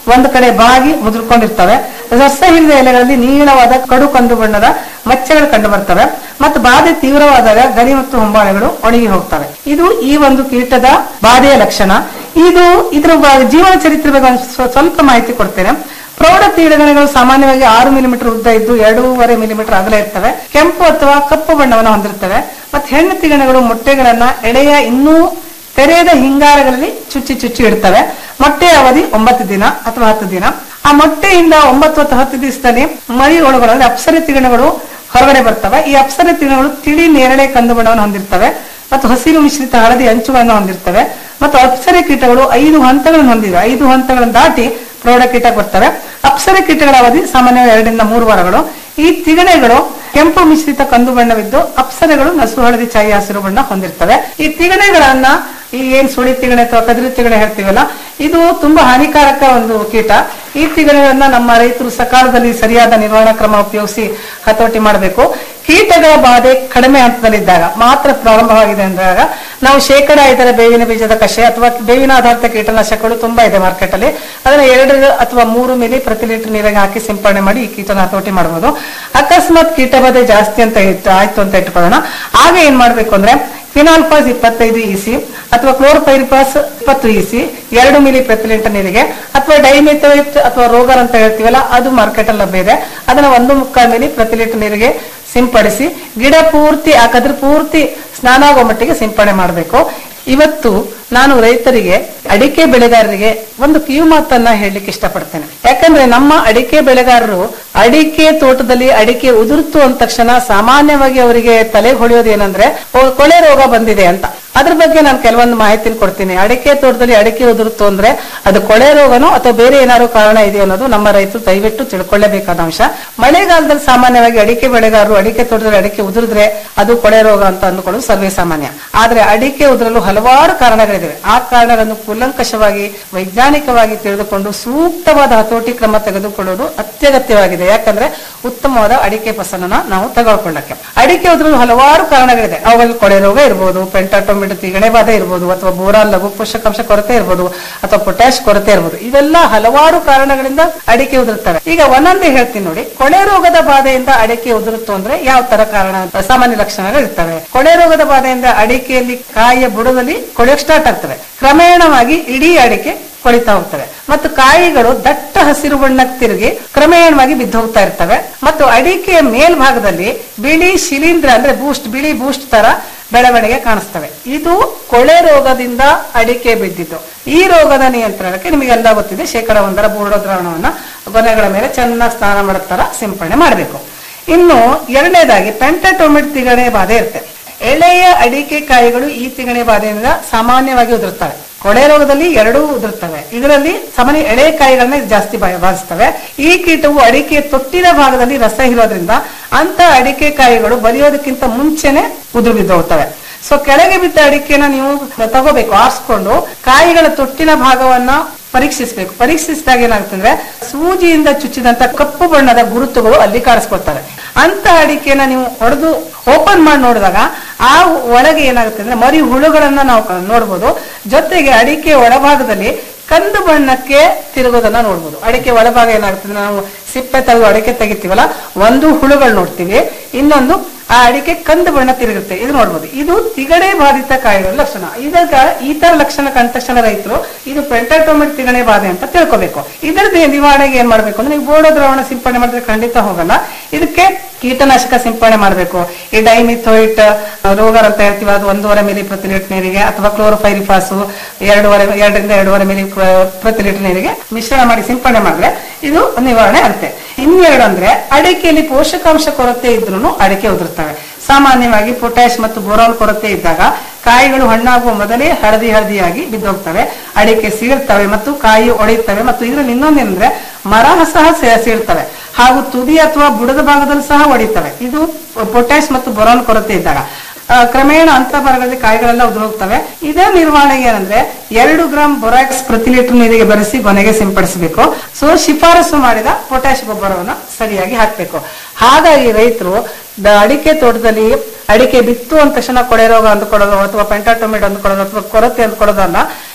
ಒಂದು ಕಡೆ ಬಾಗಿ ಮುದುರ್ಕೊಂಡಿರ್ತವೆ ರಸ ಹಿಡಿದ ಎಲೆಗಳಲ್ಲಿ ನೀಳವಾದ ಕಡು ಕಂದು ಬಣ್ಣದ ಮಚ್ಚೆಗಳು ಕಂಡು ಬರ್ತವೆ ಮತ್ತು ಬಾಧೆ ತೀವ್ರವಾದಾಗ ಗರಿ ಮತ್ತು ಹೊಂಬಾಳೆಗಳು ಒಣಗಿ ಹೋಗ್ತವೆ ಇದು ಈ ಒಂದು ಕೀಟದ ಬಾಧೆಯ ಲಕ್ಷಣ ಇದು ಇದರ ಬ- ಜೀವನ ಚರಿತ್ರೆ ಬಗ್ಗೆ ಒಂದು ಸ್ವ- ಸ್ವಲ್ಪ ಮಾಹಿತಿ ಕೊಡ್ತೇನೆ ಪ್ರೌಢ ತೀಡಗಣಗಳು ಸಾಮಾನ್ಯವಾಗಿ ಆರು ಮಿಲಿಮೀಟರ್ ಉದ್ದ ಇದ್ದು ಎರಡೂವರೆ ಮಿಲಿಮೀಟರ್ ಅಗಲ ಇರ್ತವೆ ಕೆಂಪು ಅಥವಾ ಕಪ್ಪು ಬಣ್ಣವನ್ನು ಹೊಂದಿರ್ತವೆ ಮತ್ತು ಹೆಣ್ಣು ತಿಗಣೆಗಳು ಮೊಟ್ಟೆಗಳನ್ನ ಎಳೆಯ ಇನ್ನೂ ತೆರೆಯದ ಹಿಂಗಾರಗಳಲ್ಲಿ ಚುಚ್ಚಿ ಚುಚ್ಚಿ ಇಡ್ತವೆ ಮೊಟ್ಟೆಯ ಅವಧಿ ಒಂಬತ್ತು ದಿನ ಅಥವಾ ಹತ್ತು ದಿನ ಆ ಮೊಟ್ಟೆಯಿಂದ ಒಂಬತ್ತು ಅಥವಾ ಹತ್ತು ದಿವಸದಲ್ಲಿ ಮರಿ ಒಳಗಳಲ್ಲಿ ಅಪ್ಸರೆ ತಿಗಣಗಳು ಹೊರಗಡೆ ಬರ್ತವೆ ಈ ಅಪ್ಸರೆ ತಿಗಣಗಳು ತಿಳಿ ನೇರಳೆ ಕಂದು ಬಣ್ಣವನ್ನು ಹೊಂದಿರ್ತವೆ ಮತ್ತು ಹಸಿರು ಮಿಶ್ರಿತ ಹಳದಿ ಅಂಚುಗಳನ್ನು ಹೊಂದಿರ್ತವೆ ಮತ್ತು ಅಪ್ಸರೆ ಕೀಟಗಳು ಐದು ಹಂತಗಳನ್ನು ಹೊಂದಿವೆ ಐದು ಹಂತಗಳನ್ನು ದಾಟಿ ಪ್ರೌಢ ಕೀಟ ಬರ್ತವೆ ಅಪ್ಸರೆ ಕೀಟಗಳ ಅವಧಿ ಸಾಮಾನ್ಯವಾಗಿ ಎರಡರಿಂದ ಮೂರು ವಾರಗಳು ಈ ತಿಗಣೆಗಳು ಕೆಂಪು ಮಿಶ್ರಿತ ಕಂದು ಬಣ್ಣವಿದ್ದು ಅಪ್ಸರೆಗಳು ನಸು ಹಳದಿ ಛಾಯಿ ಹಸಿರು ಬಣ್ಣ ಹೊಂದಿರ್ತವೆ ಈ ತಿಗಣೆಗಳನ್ನ ಈ ಏನ್ ಸುಳಿ ತಿಗಣೆ ಅಥವಾ ಕದಿರು ತಿಗಣೆ ಹೇಳ್ತೀವಲ್ಲ ಇದು ತುಂಬಾ ಹಾನಿಕಾರಕ ಒಂದು ಕೀಟ ಈ ತಿಗಣೆಗಳನ್ನ ನಮ್ಮ ರೈತರು ಸಕಾಲದಲ್ಲಿ ಸರಿಯಾದ ನಿರ್ವಹಣಾ ಕ್ರಮ ಉಪಯೋಗಿಸಿ ಹತೋಟಿ ಮಾಡಬೇಕು ಕೀಟಗಳ ಬಾಧೆ ಕಡಿಮೆ ಹಂತದಲ್ಲಿದ್ದಾಗ ಮಾತ್ರ ಪ್ರಾರಂಭವಾಗಿದೆ ಅಂದಾಗ ನಾವು ಶೇಕಡ ಐದರ ಬೇವಿನ ಬೀಜದ ಕಷೆ ಅಥವಾ ಬೇವಿನ ಆಧಾರಿತ ಕೀಟನಾಶಕಗಳು ತುಂಬಾ ಇದೆ ಮಾರ್ಕೆಟ್ ಅಲ್ಲಿ ಅದನ್ನ ಎರಡು ಅಥವಾ ಮೂರು ಮಿಲಿ ಪ್ರತಿ ಲೀಟರ್ ನೀರಿಗೆ ಹಾಕಿ ಸಿಂಪಡಣೆ ಮಾಡಿ ಈ ಕೀಟನ ಹತೋಟಿ ಮಾಡಬಹುದು ಅಕಸ್ಮಾತ್ ಕೀಟ ಬಾಧೆ ಜಾಸ್ತಿ ಅಂತ ಇಟ್ಟು ಆಯ್ತು ಅಂತ ಇಟ್ಕೊಳ್ಳೋಣ ಆಗ ಏನ್ ಮಾಡ್ಬೇಕು ಅಂದ್ರೆ ಫಿನಾಲ್ಫಾಸ್ ಇಪ್ಪತ್ತೈದು ಇಸಿ ಅಥವಾ ಕ್ಲೋರ್ಪೈರಿಪಾಸ್ ಇಪ್ಪತ್ತು ಇಸಿ ಎರಡು ಮಿಲಿ ಪ್ರತಿ ಲೀಟರ್ ನೀರಿಗೆ ಅಥವಾ ಡೈಮಿಥೋಯಿಟ್ ಅಥವಾ ರೋಗರ್ ಅಂತ ಹೇಳ್ತೀವಲ್ಲ ಅದು ಮಾರ್ಕೆಟ್ ಅಲ್ಲಿ ಲಭ್ಯ ಇದೆ ಅದನ್ನ ಒಂದು ಮುಕ್ಕಾಲು ಮಿಲಿ ಪ್ರತಿ ಲೀಟರ್ ನೀರಿಗೆ ಸಿಂಪಡಿಸಿ ಗಿಡ ಪೂರ್ತಿ ಆ ಕದ್ರ ಪೂರ್ತಿ ಸ್ನಾನ ಆಗೋ ಮಟ್ಟಿಗೆ ಸಿಂಪಡಣೆ ಮಾಡಬೇಕು ಇವತ್ತು ನಾನು ರೈತರಿಗೆ ಅಡಿಕೆ ಬೆಳೆಗಾರರಿಗೆ ಒಂದು ಕಿವಿ ಮಾತನ್ನ ಹೇಳಲಿಕ್ಕೆ ಇಷ್ಟಪಡ್ತೇನೆ ಯಾಕಂದ್ರೆ ನಮ್ಮ ಅಡಿಕೆ ಬೆಳೆಗಾರರು ಅಡಿಕೆ ತೋಟದಲ್ಲಿ ಅಡಿಕೆ ಉದುರ್ತು ಅಂದ ತಕ್ಷಣ ಸಾಮಾನ್ಯವಾಗಿ ಅವರಿಗೆ ತಲೆ ಹೊಳೆಯೋದು ಏನಂದ್ರೆ ಓ, ಕೊಳೆ ರೋಗ ಬಂದಿದೆ ಅಂತ ಅದ್ರ ಬಗ್ಗೆ ನಾನು ಕೆಲವೊಂದು ಮಾಹಿತಿನ ಕೊಡ್ತೀನಿ ಅಡಿಕೆ ತೋಟದಲ್ಲಿ ಅಡಿಕೆ ಉದುರುತ್ತು ಅಂದ್ರೆ ಅದು ಕೊಳೆ ರೋಗನೋ ಅಥವಾ ಬೇರೆ ಏನಾದ್ರು ಕಾರಣ ಇದೆಯೋ ಅನ್ನೋದು ನಮ್ಮ ರೈತರು ದಯವಿಟ್ಟು ತಿಳ್ಕೊಳ್ಳೇಬೇಕಾದ ಅಂಶ ಮಳೆಗಾಲದಲ್ಲಿ ಸಾಮಾನ್ಯವಾಗಿ ಅಡಿಕೆ ಬೆಳೆಗಾರರು ಅಡಿಕೆ ತೋಟದಲ್ಲಿ ಅಡಿಕೆ ಉದುರಿದ್ರೆ ಅದು ಕೊಳೆ ರೋಗ ಅಂತ ಅಂದುಕೊಳ್ಳೋದು ಸರ್ವೇ ಸಾಮಾನ್ಯ ಆದ್ರೆ ಅಡಿಕೆ ಉದುರಲು ಹಲವಾರು ಕಾರಣಗಳಿವೆ ಆ ಕಾರಣಗಳನ್ನು ಕೂಲಂಕಷವಾಗಿ ವೈಜ್ಞಾನಿಕವಾಗಿ ತಿಳಿದುಕೊಂಡು ಸೂಕ್ತವಾದ ಹತೋಟಿ ಕ್ರಮ ತೆಗೆದುಕೊಳ್ಳುವುದು ಅತ್ಯಗತ್ಯವಾಗಿದೆ ಯಾಕಂದ್ರೆ ಉತ್ತಮವಾದ ಅಡಿಕೆ ಫಸಲನ್ನ ನಾವು ತಗೊಳ್ಕೊಳ್ಳಕ್ಕೆ ಅಡಿಕೆ ಉದುರಲು ಹಲವಾರು ಕಾರಣಗಳಿದೆ ಅವುಗಳಲ್ಲಿ ಕೊಳೆ ರೋಗ ಇರಬಹುದು ಪೆಂಟಾಟೊಮಿಡ್ ತಿಗಣೆ ಬಾಧೆ ಇರಬಹುದು ಅಥವಾ ಬೋರಾನ್ ಲಘು ಪೋಷಕಾಂಶ ಕೊರತೆ ಇರಬಹುದು ಅಥವಾ ಪೊಟ್ಯಾಶ್ ಕೊರತೆ ಇರಬಹುದು ಇವೆಲ್ಲ ಹಲವಾರು ಕಾರಣಗಳಿಂದ ಅಡಿಕೆ ಉದುರುತ್ತವೆ ಈಗ ಒಂದೊಂದೇ ಹೇಳ್ತೀನಿ ನೋಡಿ ಕೊಳೆ ರೋಗದ ಬಾಧೆಯಿಂದ ಅಡಿಕೆ ಉದುರುತ್ತು ಅಂದ್ರೆ ಯಾವ ತರ ಕಾರಣ ಸಾಮಾನ್ಯ ಲಕ್ಷಣಗಳು ಇರ್ತವೆ ಕೊಳೆ ರೋಗದ ಬಾಧೆಯಿಂದ ಅಡಿಕೆಯಲ್ಲಿ ಕಾಯಿಯ ಬುಡದಲ್ಲಿ ಕೊಳೆಯಕ್ಕೆ ಸ್ಟಾರ್ಟ್ ಆಗ್ತವೆ ಕ್ರಮೇಣವಾಗಿ ಇಡೀ ಅಡಿಕೆ ಕೊಳಿತಾ ಹೋಗ್ತವೆ ಮತ್ತು ಕಾಯಿಗಳು ದಟ್ಟ ಹಸಿರು ಬಣ್ಣಕ್ಕೆ ತಿರುಗಿ ಕ್ರಮೇಣವಾಗಿ ಬಿದ್ದು ಹೋಗ್ತಾ ಇರ್ತವೆ ಮತ್ತು ಅಡಿಕೆಯ ಮೇಲ್ಭಾಗದಲ್ಲಿ ಬಿಳಿ ಶಿಲೀಂಧ್ರ ಅಂದ್ರೆ ಬೂಸ್ಟ್ ಬಿಳಿ ಬೂಸ್ಟ್ ತರ ಬೆಳವಣಿಗೆ ಕಾಣಿಸ್ತವೆ ಇದು ಕೊಳೆ ರೋಗದಿಂದ ಅಡಿಕೆ ಬಿದ್ದಿದ್ದು ಈ ರೋಗದ ನಿಯಂತ್ರಣಕ್ಕೆ ನಿಮಗೆಲ್ಲ ಗೊತ್ತಿದೆ ಶೇಕಡ ಒಂದರ ಬೂರ್ಡೋ ದ್ರಾವಣವನ್ನ ಗೊನೆಗಳ ಮೇಲೆ ಚೆನ್ನಾಗಿ ಸ್ನಾನ ಮಾಡೋ ತರ ಸಿಂಪಡಣೆ ಮಾಡಬೇಕು ಇನ್ನು ಎರಡನೇದಾಗಿ ಪೆಂಟಟೊಮಿಡ್ ತಿಗಣೆ ಬಾಧೆ ಇರುತ್ತೆ ಎಳೆಯ ಅಡಿಕೆ ಕಾಯಿಗಳು ಈ ತಿಗಣೆ ಬಾಧೆಯಿಂದ ಸಾಮಾನ್ಯವಾಗಿ ಉದುರುತ್ತವೆ ಕೊಳೆ ರೋಗದಲ್ಲಿ ಎರಡೂ ಉದುರುತ್ತವೆ ಇದರಲ್ಲಿ ಸಾಮಾನ್ಯ ಎಳೆ ಕಾಯಿಗಳನ್ನ ಜಾಸ್ತಿ ಬಾ- ಬಾಧಿಸ್ತವೆ ಈ ಕೀಟವು ಅಡಿಕೆಯ ತೊಟ್ಟಿನ ಭಾಗದಲ್ಲಿ ರಸ ಇರೋದ್ರಿಂದ ಅಂತ ಅಡಿಕೆ ಕಾಯಿಗಳು ಬಲಿಯೋದಕ್ಕಿಂತ ಮುಂಚೆನೆ ಉದುರು ಬಿದ್ದು ಹೋಗ್ತವೆ ಸೊ ಕೆಳಗೆ ಬಿದ್ದ ಅಡಿಕೆನ ನೀವು ತಗೋಬೇಕು ಆರಿಸ್ಕೊಂಡು ಕಾಯಿಗಳ ತೊಟ್ಟಿನ ಭಾಗವನ್ನ ಪರೀಕ್ಷಿಸಬೇಕು ಪರೀಕ್ಷಿಸಿದಾಗ ಏನಾಗುತ್ತೆ ಅಂದ್ರೆ ಸೂಜಿಯಿಂದ ಚುಚ್ಚಿದಂತ ಕಪ್ಪು ಬಣ್ಣದ ಗುರುತುಗಳು ಅಲ್ಲಿ ಕಾಣಿಸ್ಕೊಳ್ತವೆ ಅಂತ ಅಡಿಕೆನ ನೀವು ಹೊಡೆದು ಓಪನ್ ಮಾಡಿ ನೋಡಿದಾಗ ಆ ಒಳಗೆ ಏನಾಗುತ್ತೆ ಅಂದ್ರೆ ಮರಿ ಹುಳುಗಳನ್ನ ನಾವು ಕ- ನೋಡ್ಬೋದು ಜೊತೆಗೆ ಅಡಿಕೆ ಒಳಭಾಗದಲ್ಲಿ ಕಂದು ಬಣ್ಣಕ್ಕೆ ತಿರುಗೋದನ್ನ ನೋಡ್ಬೋದು ಅಡಿಕೆ ಒಳಭಾಗ ಏನಾಗುತ್ತೆ ಅಂದ್ರೆ ನಾವು ಸಿಪ್ಪೆ ತೆಗೆದು ಅಡಿಕೆ ತೆಗಿತೀವಲ್ಲ ಒಂದು ಹುಳುಗಳು ನೋಡ್ತೀವಿ ಇನ್ನೊಂದು ಆ ಅಡಿಕೆ ಕಂದು ಬಣ್ಣ ತಿರುಗುತ್ತೆ ಇದು ನೋಡ್ಬೋದು ಇದು ತಿಗಣೆ ಬಾಧಿತ ಕಾಯಿಗಳ ಲಕ್ಷಣ ಇದಕ್ಕ ಈ ತರ ಲಕ್ಷಣ ಕಂಡ ತಕ್ಷಣ ರೈತರು ಇದು ಪೆಂಟಾಟೋಮಿಡ್ ತಿಗಣೆ ಬಾಧೆ ಅಂತ ತಿಳ್ಕೊಬೇಕು ಇದರದ್ದು ನಿವಾರಣೆಗೆ ಏನ್ ಮಾಡ್ಬೇಕು ಅಂದ್ರೆ ನೀವು ಬೋರ್ಡೋ ದ್ರಾವಣ ಸಿಂಪಡಣೆ ಮಾಡಿದ್ರೆ ಖಂಡಿತ ಹೋಗಲ್ಲ ಇದಕ್ಕೆ ಕೀಟನಾಶಕ ಸಿಂಪಡಣೆ ಮಾಡಬೇಕು ಈ ಡೈಮಿಥೋಯಿಟ್ ರೋಗರ್ ಅಂತ ಹೇಳ್ತೀವಿ ಅದು ಒಂದೂವರೆ ಮಿಲಿ ಪ್ರತಿ ಲೀಟರ್ ನೀರಿಗೆ ಅಥವಾ ಕ್ಲೋರೋಫೈರಿಫಾಸು ಎರಡೂವರೆ ಎರಡರಿಂದ ಎರಡೂವರೆ ಮಿಲಿ ಪ್ರ- ಪ್ರತಿ ಲೀಟರ್ ನೀರಿಗೆ ಮಿಶ್ರಣ ಮಾಡಿ ಸಿಂಪಡಣೆ ಮಾಡಿದ್ರೆ ಇದು ನಿವಾರಣೆ ಆಗುತ್ತೆ ಇನ್ನೆರಡು ಅಂದ್ರೆ ಅಡಿಕೆಯಲ್ಲಿ ಪೋಷಕಾಂಶ ಕೊರತೆ ಇದ್ರೂ ಅಡಿಕೆ ಉದುರುತ್ತವೆ ಸಾಮಾನ್ಯವಾಗಿ ಪೊಟ್ಯಾಶ್ ಮತ್ತು ಬೋರಾನ್ ಕೊರತೆ ಇದ್ದಾಗ ಕಾಯಿಗಳು ಹಣ್ಣಾಗುವ ಮೊದಲೇ ಹಳದಿ ಹಳದಿಯಾಗಿ ಬಿದ್ದೋಗ್ತವೆ ಅಡಿಕೆ ಸೀಳ್ತವೆ ಮತ್ತು ಕಾಯಿ ಒಡೆಯುತ್ತವೆ ಮತ್ತು ಇದರಲ್ಲಿ ಇನ್ನೊಂದೇನಂದ್ರೆ ಮರ ಸಹ ಸೇ- ಸೀಳ್ತವೆ ಹಾಗೂ ತುದಿ ಅಥವಾ ಬುಡದ ಭಾಗದಲ್ಲಿ ಸಹ ಒಡೆಯುತ್ತವೆ ಇದು ಪೊಟ್ಯಾಶ್ ಮತ್ತು ಬೊರಾನ್ ಕೊರತೆ ಇದ್ದಾಗ ಆ, ಕ್ರಮೇಣ ಅಂತ ಭಾಗಗಳಲ್ಲಿ ಕಾಯಿಗಳೆಲ್ಲ ಉದುರು ಹೋಗ್ತವೆ ಇದೇ ನಿರ್ವಹಣೆಗೆ ಏನಂದ್ರೆ ಎರಡು ಗ್ರಾಂ ಬೊರಾಕ್ಸ್ ಪ್ರತಿ ಲೀಟರ್ ನೀರಿಗೆ ಬೆರೆಸಿ ಕೊನೆಗೆ ಸಿಂಪಡಿಸಬೇಕು ಸೊ ಶಿಫಾರಸು ಮಾಡಿದ ಪೊಟ್ಯಾಶ್ ಗೊಬ್ಬರವನ್ನು ಸರಿಯಾಗಿ ಹಾಕಬೇಕು ಹಾಗಾಗಿ ರೈತರು ದ- ಅಡಿಕೆ ತೋಟದಲ್ಲಿ ಅಡಿಕೆ ಬಿತ್ತು ಅಂದ ತಕ್ಷಣ ಕೊಳೆ ರೋಗ ಅಂದ್ಕೊಳ್ಳೋದು ಅಥವಾ ಪೆಂಟಾಟೊಮಿಡ್ ಅಂದ್ಕೊಳ್ಳೋದು ಅಥವಾ ಕೊರತೆ ಅಂದ್ಕೊಳ್ಳೋದಲ್ಲ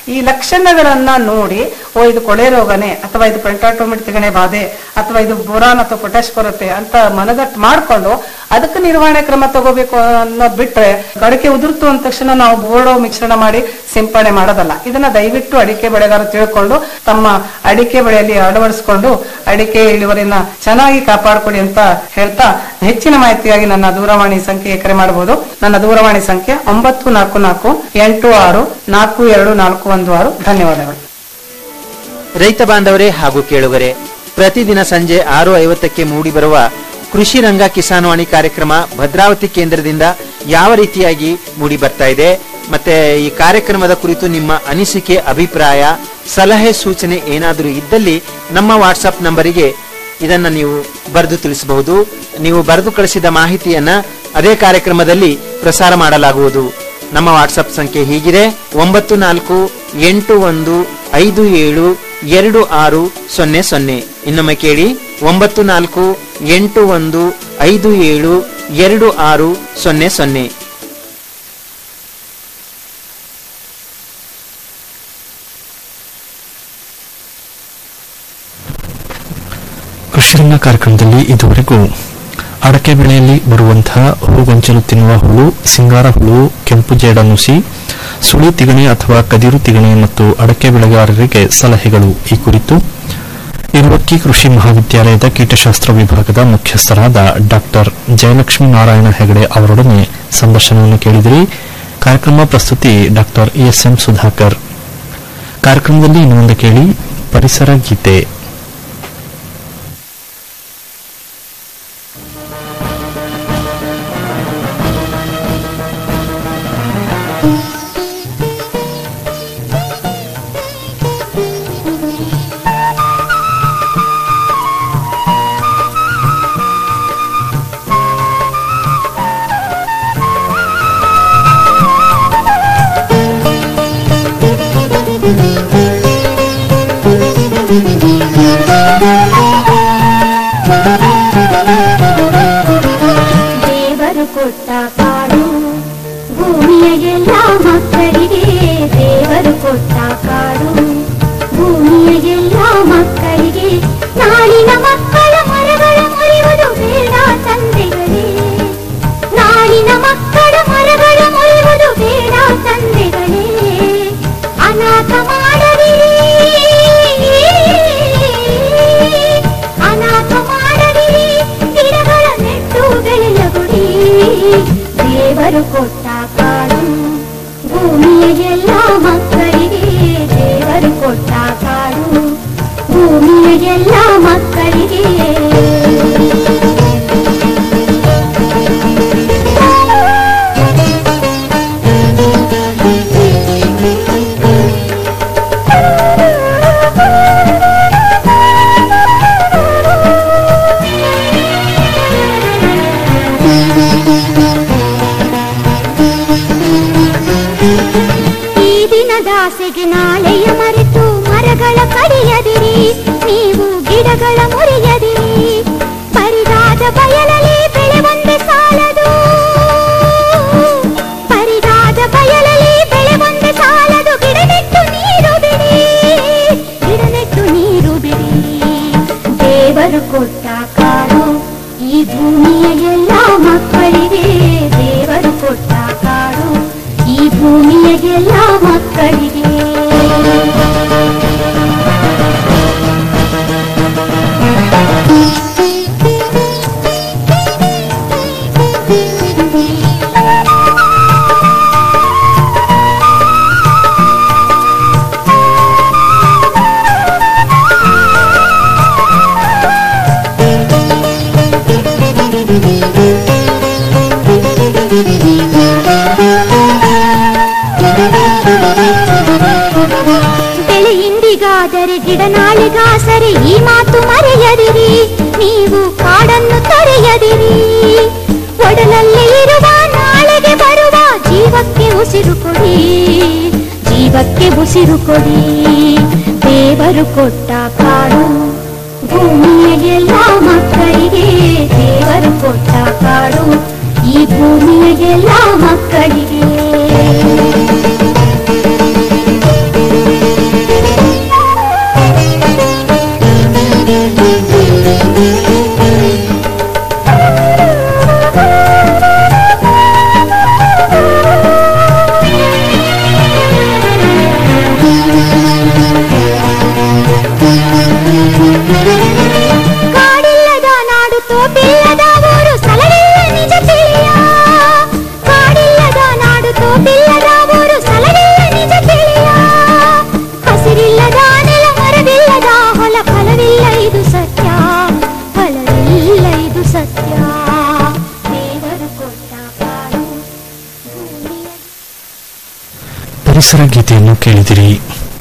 ಈ ಲಕ್ಷಣಗಳನ್ನ ನೋಡಿ ಓ ಇದು ಕೊಳೆ ರೋಗನೇ ಅಥವಾ ಇದು ಪೆಂಟಾಟೋಮಿಟ್ ತಿಗಣೆ ಬಾಧೆ ಅಥವಾ ಇದು ಬೋರಾನ್ ಅಥವಾ ಪೊಟ್ಯಾಶ್ ಕೊರತೆ ಅಂತ ಮನದಟ್ಟು ಮಾಡ್ಕೊಂಡು ಅದಕ್ಕೆ ನಿರ್ವಹಣೆ ಕ್ರಮ ತಗೋಬೇಕು ಅನ್ನೋದ್ ಬಿಟ್ರೆ ಅಡಿಕೆ ಉದುರ್ತು ಅಂದ ತಕ್ಷಣ ನಾವು ಬೋರ್ಡೋ ಮಿಶ್ರಣ ಮಾಡಿ ಸಿಂಪಡಣೆ ಮಾಡೋದಲ್ಲ ಇದನ್ನ ದಯವಿಟ್ಟು ಅಡಿಕೆ ಬೆಳೆಗಾರರು ತಿಳ್ಕೊಂಡು ತಮ್ಮ ಅಡಿಕೆ ಬೆಳೆಯಲ್ಲಿ ಅಳವಡಿಸಿಕೊಂಡು ಅಡಿಕೆ ಇಳುವರಿನ ಚೆನ್ನಾಗಿ ಕಾಪಾಡಿಕೊಳ್ಳಿ ಅಂತ ಹೇಳ್ತಾ ಹೆಚ್ಚಿನ ಮಾಹಿತಿಯಾಗಿ ನನ್ನ ದೂರವಾಣಿ ಸಂಖ್ಯೆಗೆ ಕರೆ ಮಾಡಬಹುದು ನನ್ನ ದೂರವಾಣಿ ಸಂಖ್ಯೆ ಒಂಬತ್ತು ನಾಲ್ಕು ನಾಲ್ಕು ಎಂಟು ಆರು ನಾಲ್ಕು ಎರಡು ನಾಲ್ಕು ಒಂದು ಆರು ಧನ್ಯವಾದಗಳು ರೈತ ಬಾಂಧವರೇ ಹಾಗೂ ಕೇಳುಗರೆ ಪ್ರತಿದಿನ ಸಂಜೆ ಆರು ಐವತ್ತಕ್ಕೆ ಮೂಡಿಬರುವ ಕೃಷಿ ರಂಗ ಕಿಸಾನ್ವಾಣಿ ಕಾರ್ಯಕ್ರಮ ಭದ್ರಾವತಿ ಕೇಂದ್ರದಿಂದ ಯಾವ ರೀತಿಯಾಗಿ ಮೂಡಿ ಬರ್ತಾ ಇದೆ ಮತ್ತೆ ಈ ಕಾರ್ಯಕ್ರಮದ ಕುರಿತು ನಿಮ್ಮ ಅನಿಸಿಕೆ ಅಭಿಪ್ರಾಯ ಸಲಹೆ ಸೂಚನೆ ಏನಾದರೂ ಇದ್ದಲ್ಲಿ ನಮ್ಮ ವಾಟ್ಸಪ್ ನಂಬರಿಗೆ ಇದನ್ನ ನೀವು ಬರೆದು ತಿಳಿಸಬಹುದು ನೀವು ಬರೆದು ಕಳಿಸಿದ ಮಾಹಿತಿಯನ್ನ ಅದೇ ಕಾರ್ಯಕ್ರಮದಲ್ಲಿ ಪ್ರಸಾರ ಮಾಡಲಾಗುವುದು ನಮ್ಮ ವಾಟ್ಸಪ್ ಸಂಖ್ಯೆ ಹೀಗಿದೆ ಒಂಬತ್ತು ನಾಲ್ಕು ಎಂಟು ಒಂದು ಐದು ಏಳು ಎರಡು ಆರು ಸೊನ್ನೆ ಸೊನ್ನೆ ಇನ್ನೊಮ್ಮೆ ಕೇಳಿ ಒಂಬತ್ತು ನಾಲ್ಕು ಎಂಟು ಒಂದು ಐದು ಏಳು ಎರಡು ಆರು ಸೊನ್ನೆ ಸೊನ್ನೆ ಕೃಷಿರಂಗ ಕಾರ್ಯಕ್ರಮದಲ್ಲಿ ಇದುವರೆಗೂ ಅಡಕೆ ಬೆಳೆಯಲ್ಲಿ ಬರುವಂತಹ ಹೂಗೊಂಚಲು ತಿನ್ನುವ ಹುಳು ಸಿಂಗಾರ ಹುಳು ಕೆಂಪು ಜೇಡ ನುಸಿ ಸುಳಿ ತಿಗಣೆ ಅಥವಾ ಕದಿರು ತಿಗಣೆ ಮತ್ತು ಅಡಕೆ ಬೆಳೆಗಾರರಿಗೆ ಸಲಹೆಗಳು ಈ ಕುರಿತು ಇರುವಕ್ಕಿ ಕೃಷಿ ಮಹಾವಿದ್ಯಾಲಯದ ಕೀಟಶಾಸ್ತ್ರ ವಿಭಾಗದ ಮುಖ್ಯಸ್ಥರಾದ ಡಾಕ್ಟರ್ ಜಯಲಕ್ಷ್ಮೀ ನಾರಾಯಣ ಹೆಗಡೆ ಅವರೊಡನೆ ಸಂದರ್ಶನವನ್ನು ಕೇಳಿದಿರಿ ಕಾರ್ಯಕ್ರಮ ಪ್ರಸ್ತುತಿ ಡಾಕ್ಟರ್ ಎಸ್ಎಂ ಸುಧಾಕರ್ ಕಾರ್ಯಕ್ರಮದಲ್ಲಿ ಇನ್ನು ಮುಂದೆ ಕೇಳಿ ಪರಿಸರ ಗೀತೆ ದೇವರು ಕೊಟ್ಟ ಕಾಡು ಭೂಮಿಯ ಎಲ್ಲ ಮಕ್ಕಳಿಗೆ ದೇವರು ಕೊಟ್ಟ ಕಾಡು ಭೂಮಿಯ ಎಲ್ಲ ಮಕ್ಕಳಿಗೆ ನಾಳಿನ ಮಕ್ಕಳ ಮರಗಳ ಮುರಿಯುವುದು ಬೇಡ ತಂದೆಗಳೇ ನಾಳಿನ ಮಕ್ಕಳ ಮರಗಳ ಮುರಿಯುವುದು ಬೇಡ ತಂದೆಗಳೇ ಅನಾಥ ಮಾಡದಿರಿ ಅನಾಥ ಮಾಡದಿರಿ ಗಿಡಗಳ ನೆಟ್ಟು ಬೆಳೆಯಗುಡಿ ದೇವರು ಕೊಟ್ಟ ಕಾಡು ಭೂಮಿಯ ಎಲ್ಲ ಮಕ್ಕಳಿಗೆ ದೇವರು ಕೊಟ್ಟ ಕಾಡು ಭೂಮಿಯ ಎಲ್ಲ ಮಕ್ಕಳಿಗೆ ಈ ದಿನದಾಸೆಗೆ ನಾಳೆಯ ಮರೆತು ಮರಗಳ ಕಡಿಯದಿರಿ ನೀವು ಗಿಡಗಳ ಮುರಿಯದಿರಿ ಪರಿದಾದ ಬಯಲಲ್ಲಿ ಬೆಳೆ ಒಂದೇ ಸಾಲದು ಪರಿದಾದ ಬಯಲಲ್ಲಿ ಬೆಳೆ ಒಂದೇ ಸಾಲದು ಗಿಡ ನೆಟ್ಟು ನೀರು ಬಿಡಿ ಗಿಡ ನೆಟ್ಟು ನೀರು ಬಿಡಿ ದೇವರು ಕೊಟ್ಟ ಕಾಡು ಈ ಭೂಮಿಯ ಎಲ್ಲ ಮಕ್ಕಳಿಗೆ ದೇವರು ಕೊಟ್ಟ ಕಾಡು ಈ ಭೂಮಿಯ ಎಲ್ಲ ಮಕ್ಕಳಿಗೆ ಬೆಳೆ ಇಂದಿಗಾದರೆ ಗಿಡ ನಾಳೆಗಾಸರೆ ಈ ಮಾತು ಮರೆಯದಿರಿ ನೀವು ಕಾಡನ್ನು ತೊರೆಯದಿರಿ ಒಡಲಲ್ಲಿ ಇರುವ ನಾಳೆಗೆ ಬರುವ ಜೀವಕ್ಕೆ ಉಸಿರು ಕೊಡಿ ಜೀವಕ್ಕೆ ಉಸಿರು ಕೊಡಿ ದೇವರು ಕೊಟ್ಟ ಕಾಡು ಭೂಮಿಯ ಎಲ್ಲ ಮಕ್ಕಳಿಗೆ ದೇವರು ಕೊಟ್ಟ ಕಾಡು ಈ ಭೂಮಿಯ ಎಲ್ಲ ಮಕ್ಕಳಿಗೆ ಪರಿಸರ ಗೀತೆಯನ್ನು ಕೇಳಿದಿರಿ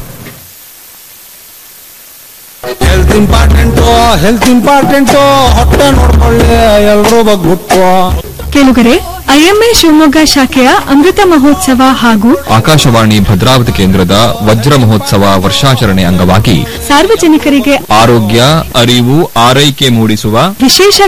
ಹೆಲ್ತ್ ಇಂಪಾರ್ಟೆಂಟು ಹೆಲ್ತ್ ಇಂಪಾರ್ಟೆಂಟು ಹೊಟ್ಟೆ ನೋಡ್ಕೊಳ್ಳಿ ಎಲ್ರೂ ಬಗ್ಬಿಟ್ಟು ಕೆಲುಗರೆ ಐಎಂಎ ಶಿವಮೊಗ್ಗ ಶಾಖೆಯ ಅಮೃತ ಮಹೋತ್ಸವ ಹಾಗೂ ಆಕಾಶವಾಣಿ ಭದ್ರಾವತಿ ಕೇಂದ್ರದ ವಜ್ರ ಮಹೋತ್ಸವ ವರ್ಷಾಚರಣೆ ಅಂಗವಾಗಿ ಸಾರ್ವಜನಿಕರಿಗೆ ಆರೋಗ್ಯ ಅರಿವು ಆರೈಕೆ ಮೂಡಿಸುವ ವಿಶೇಷ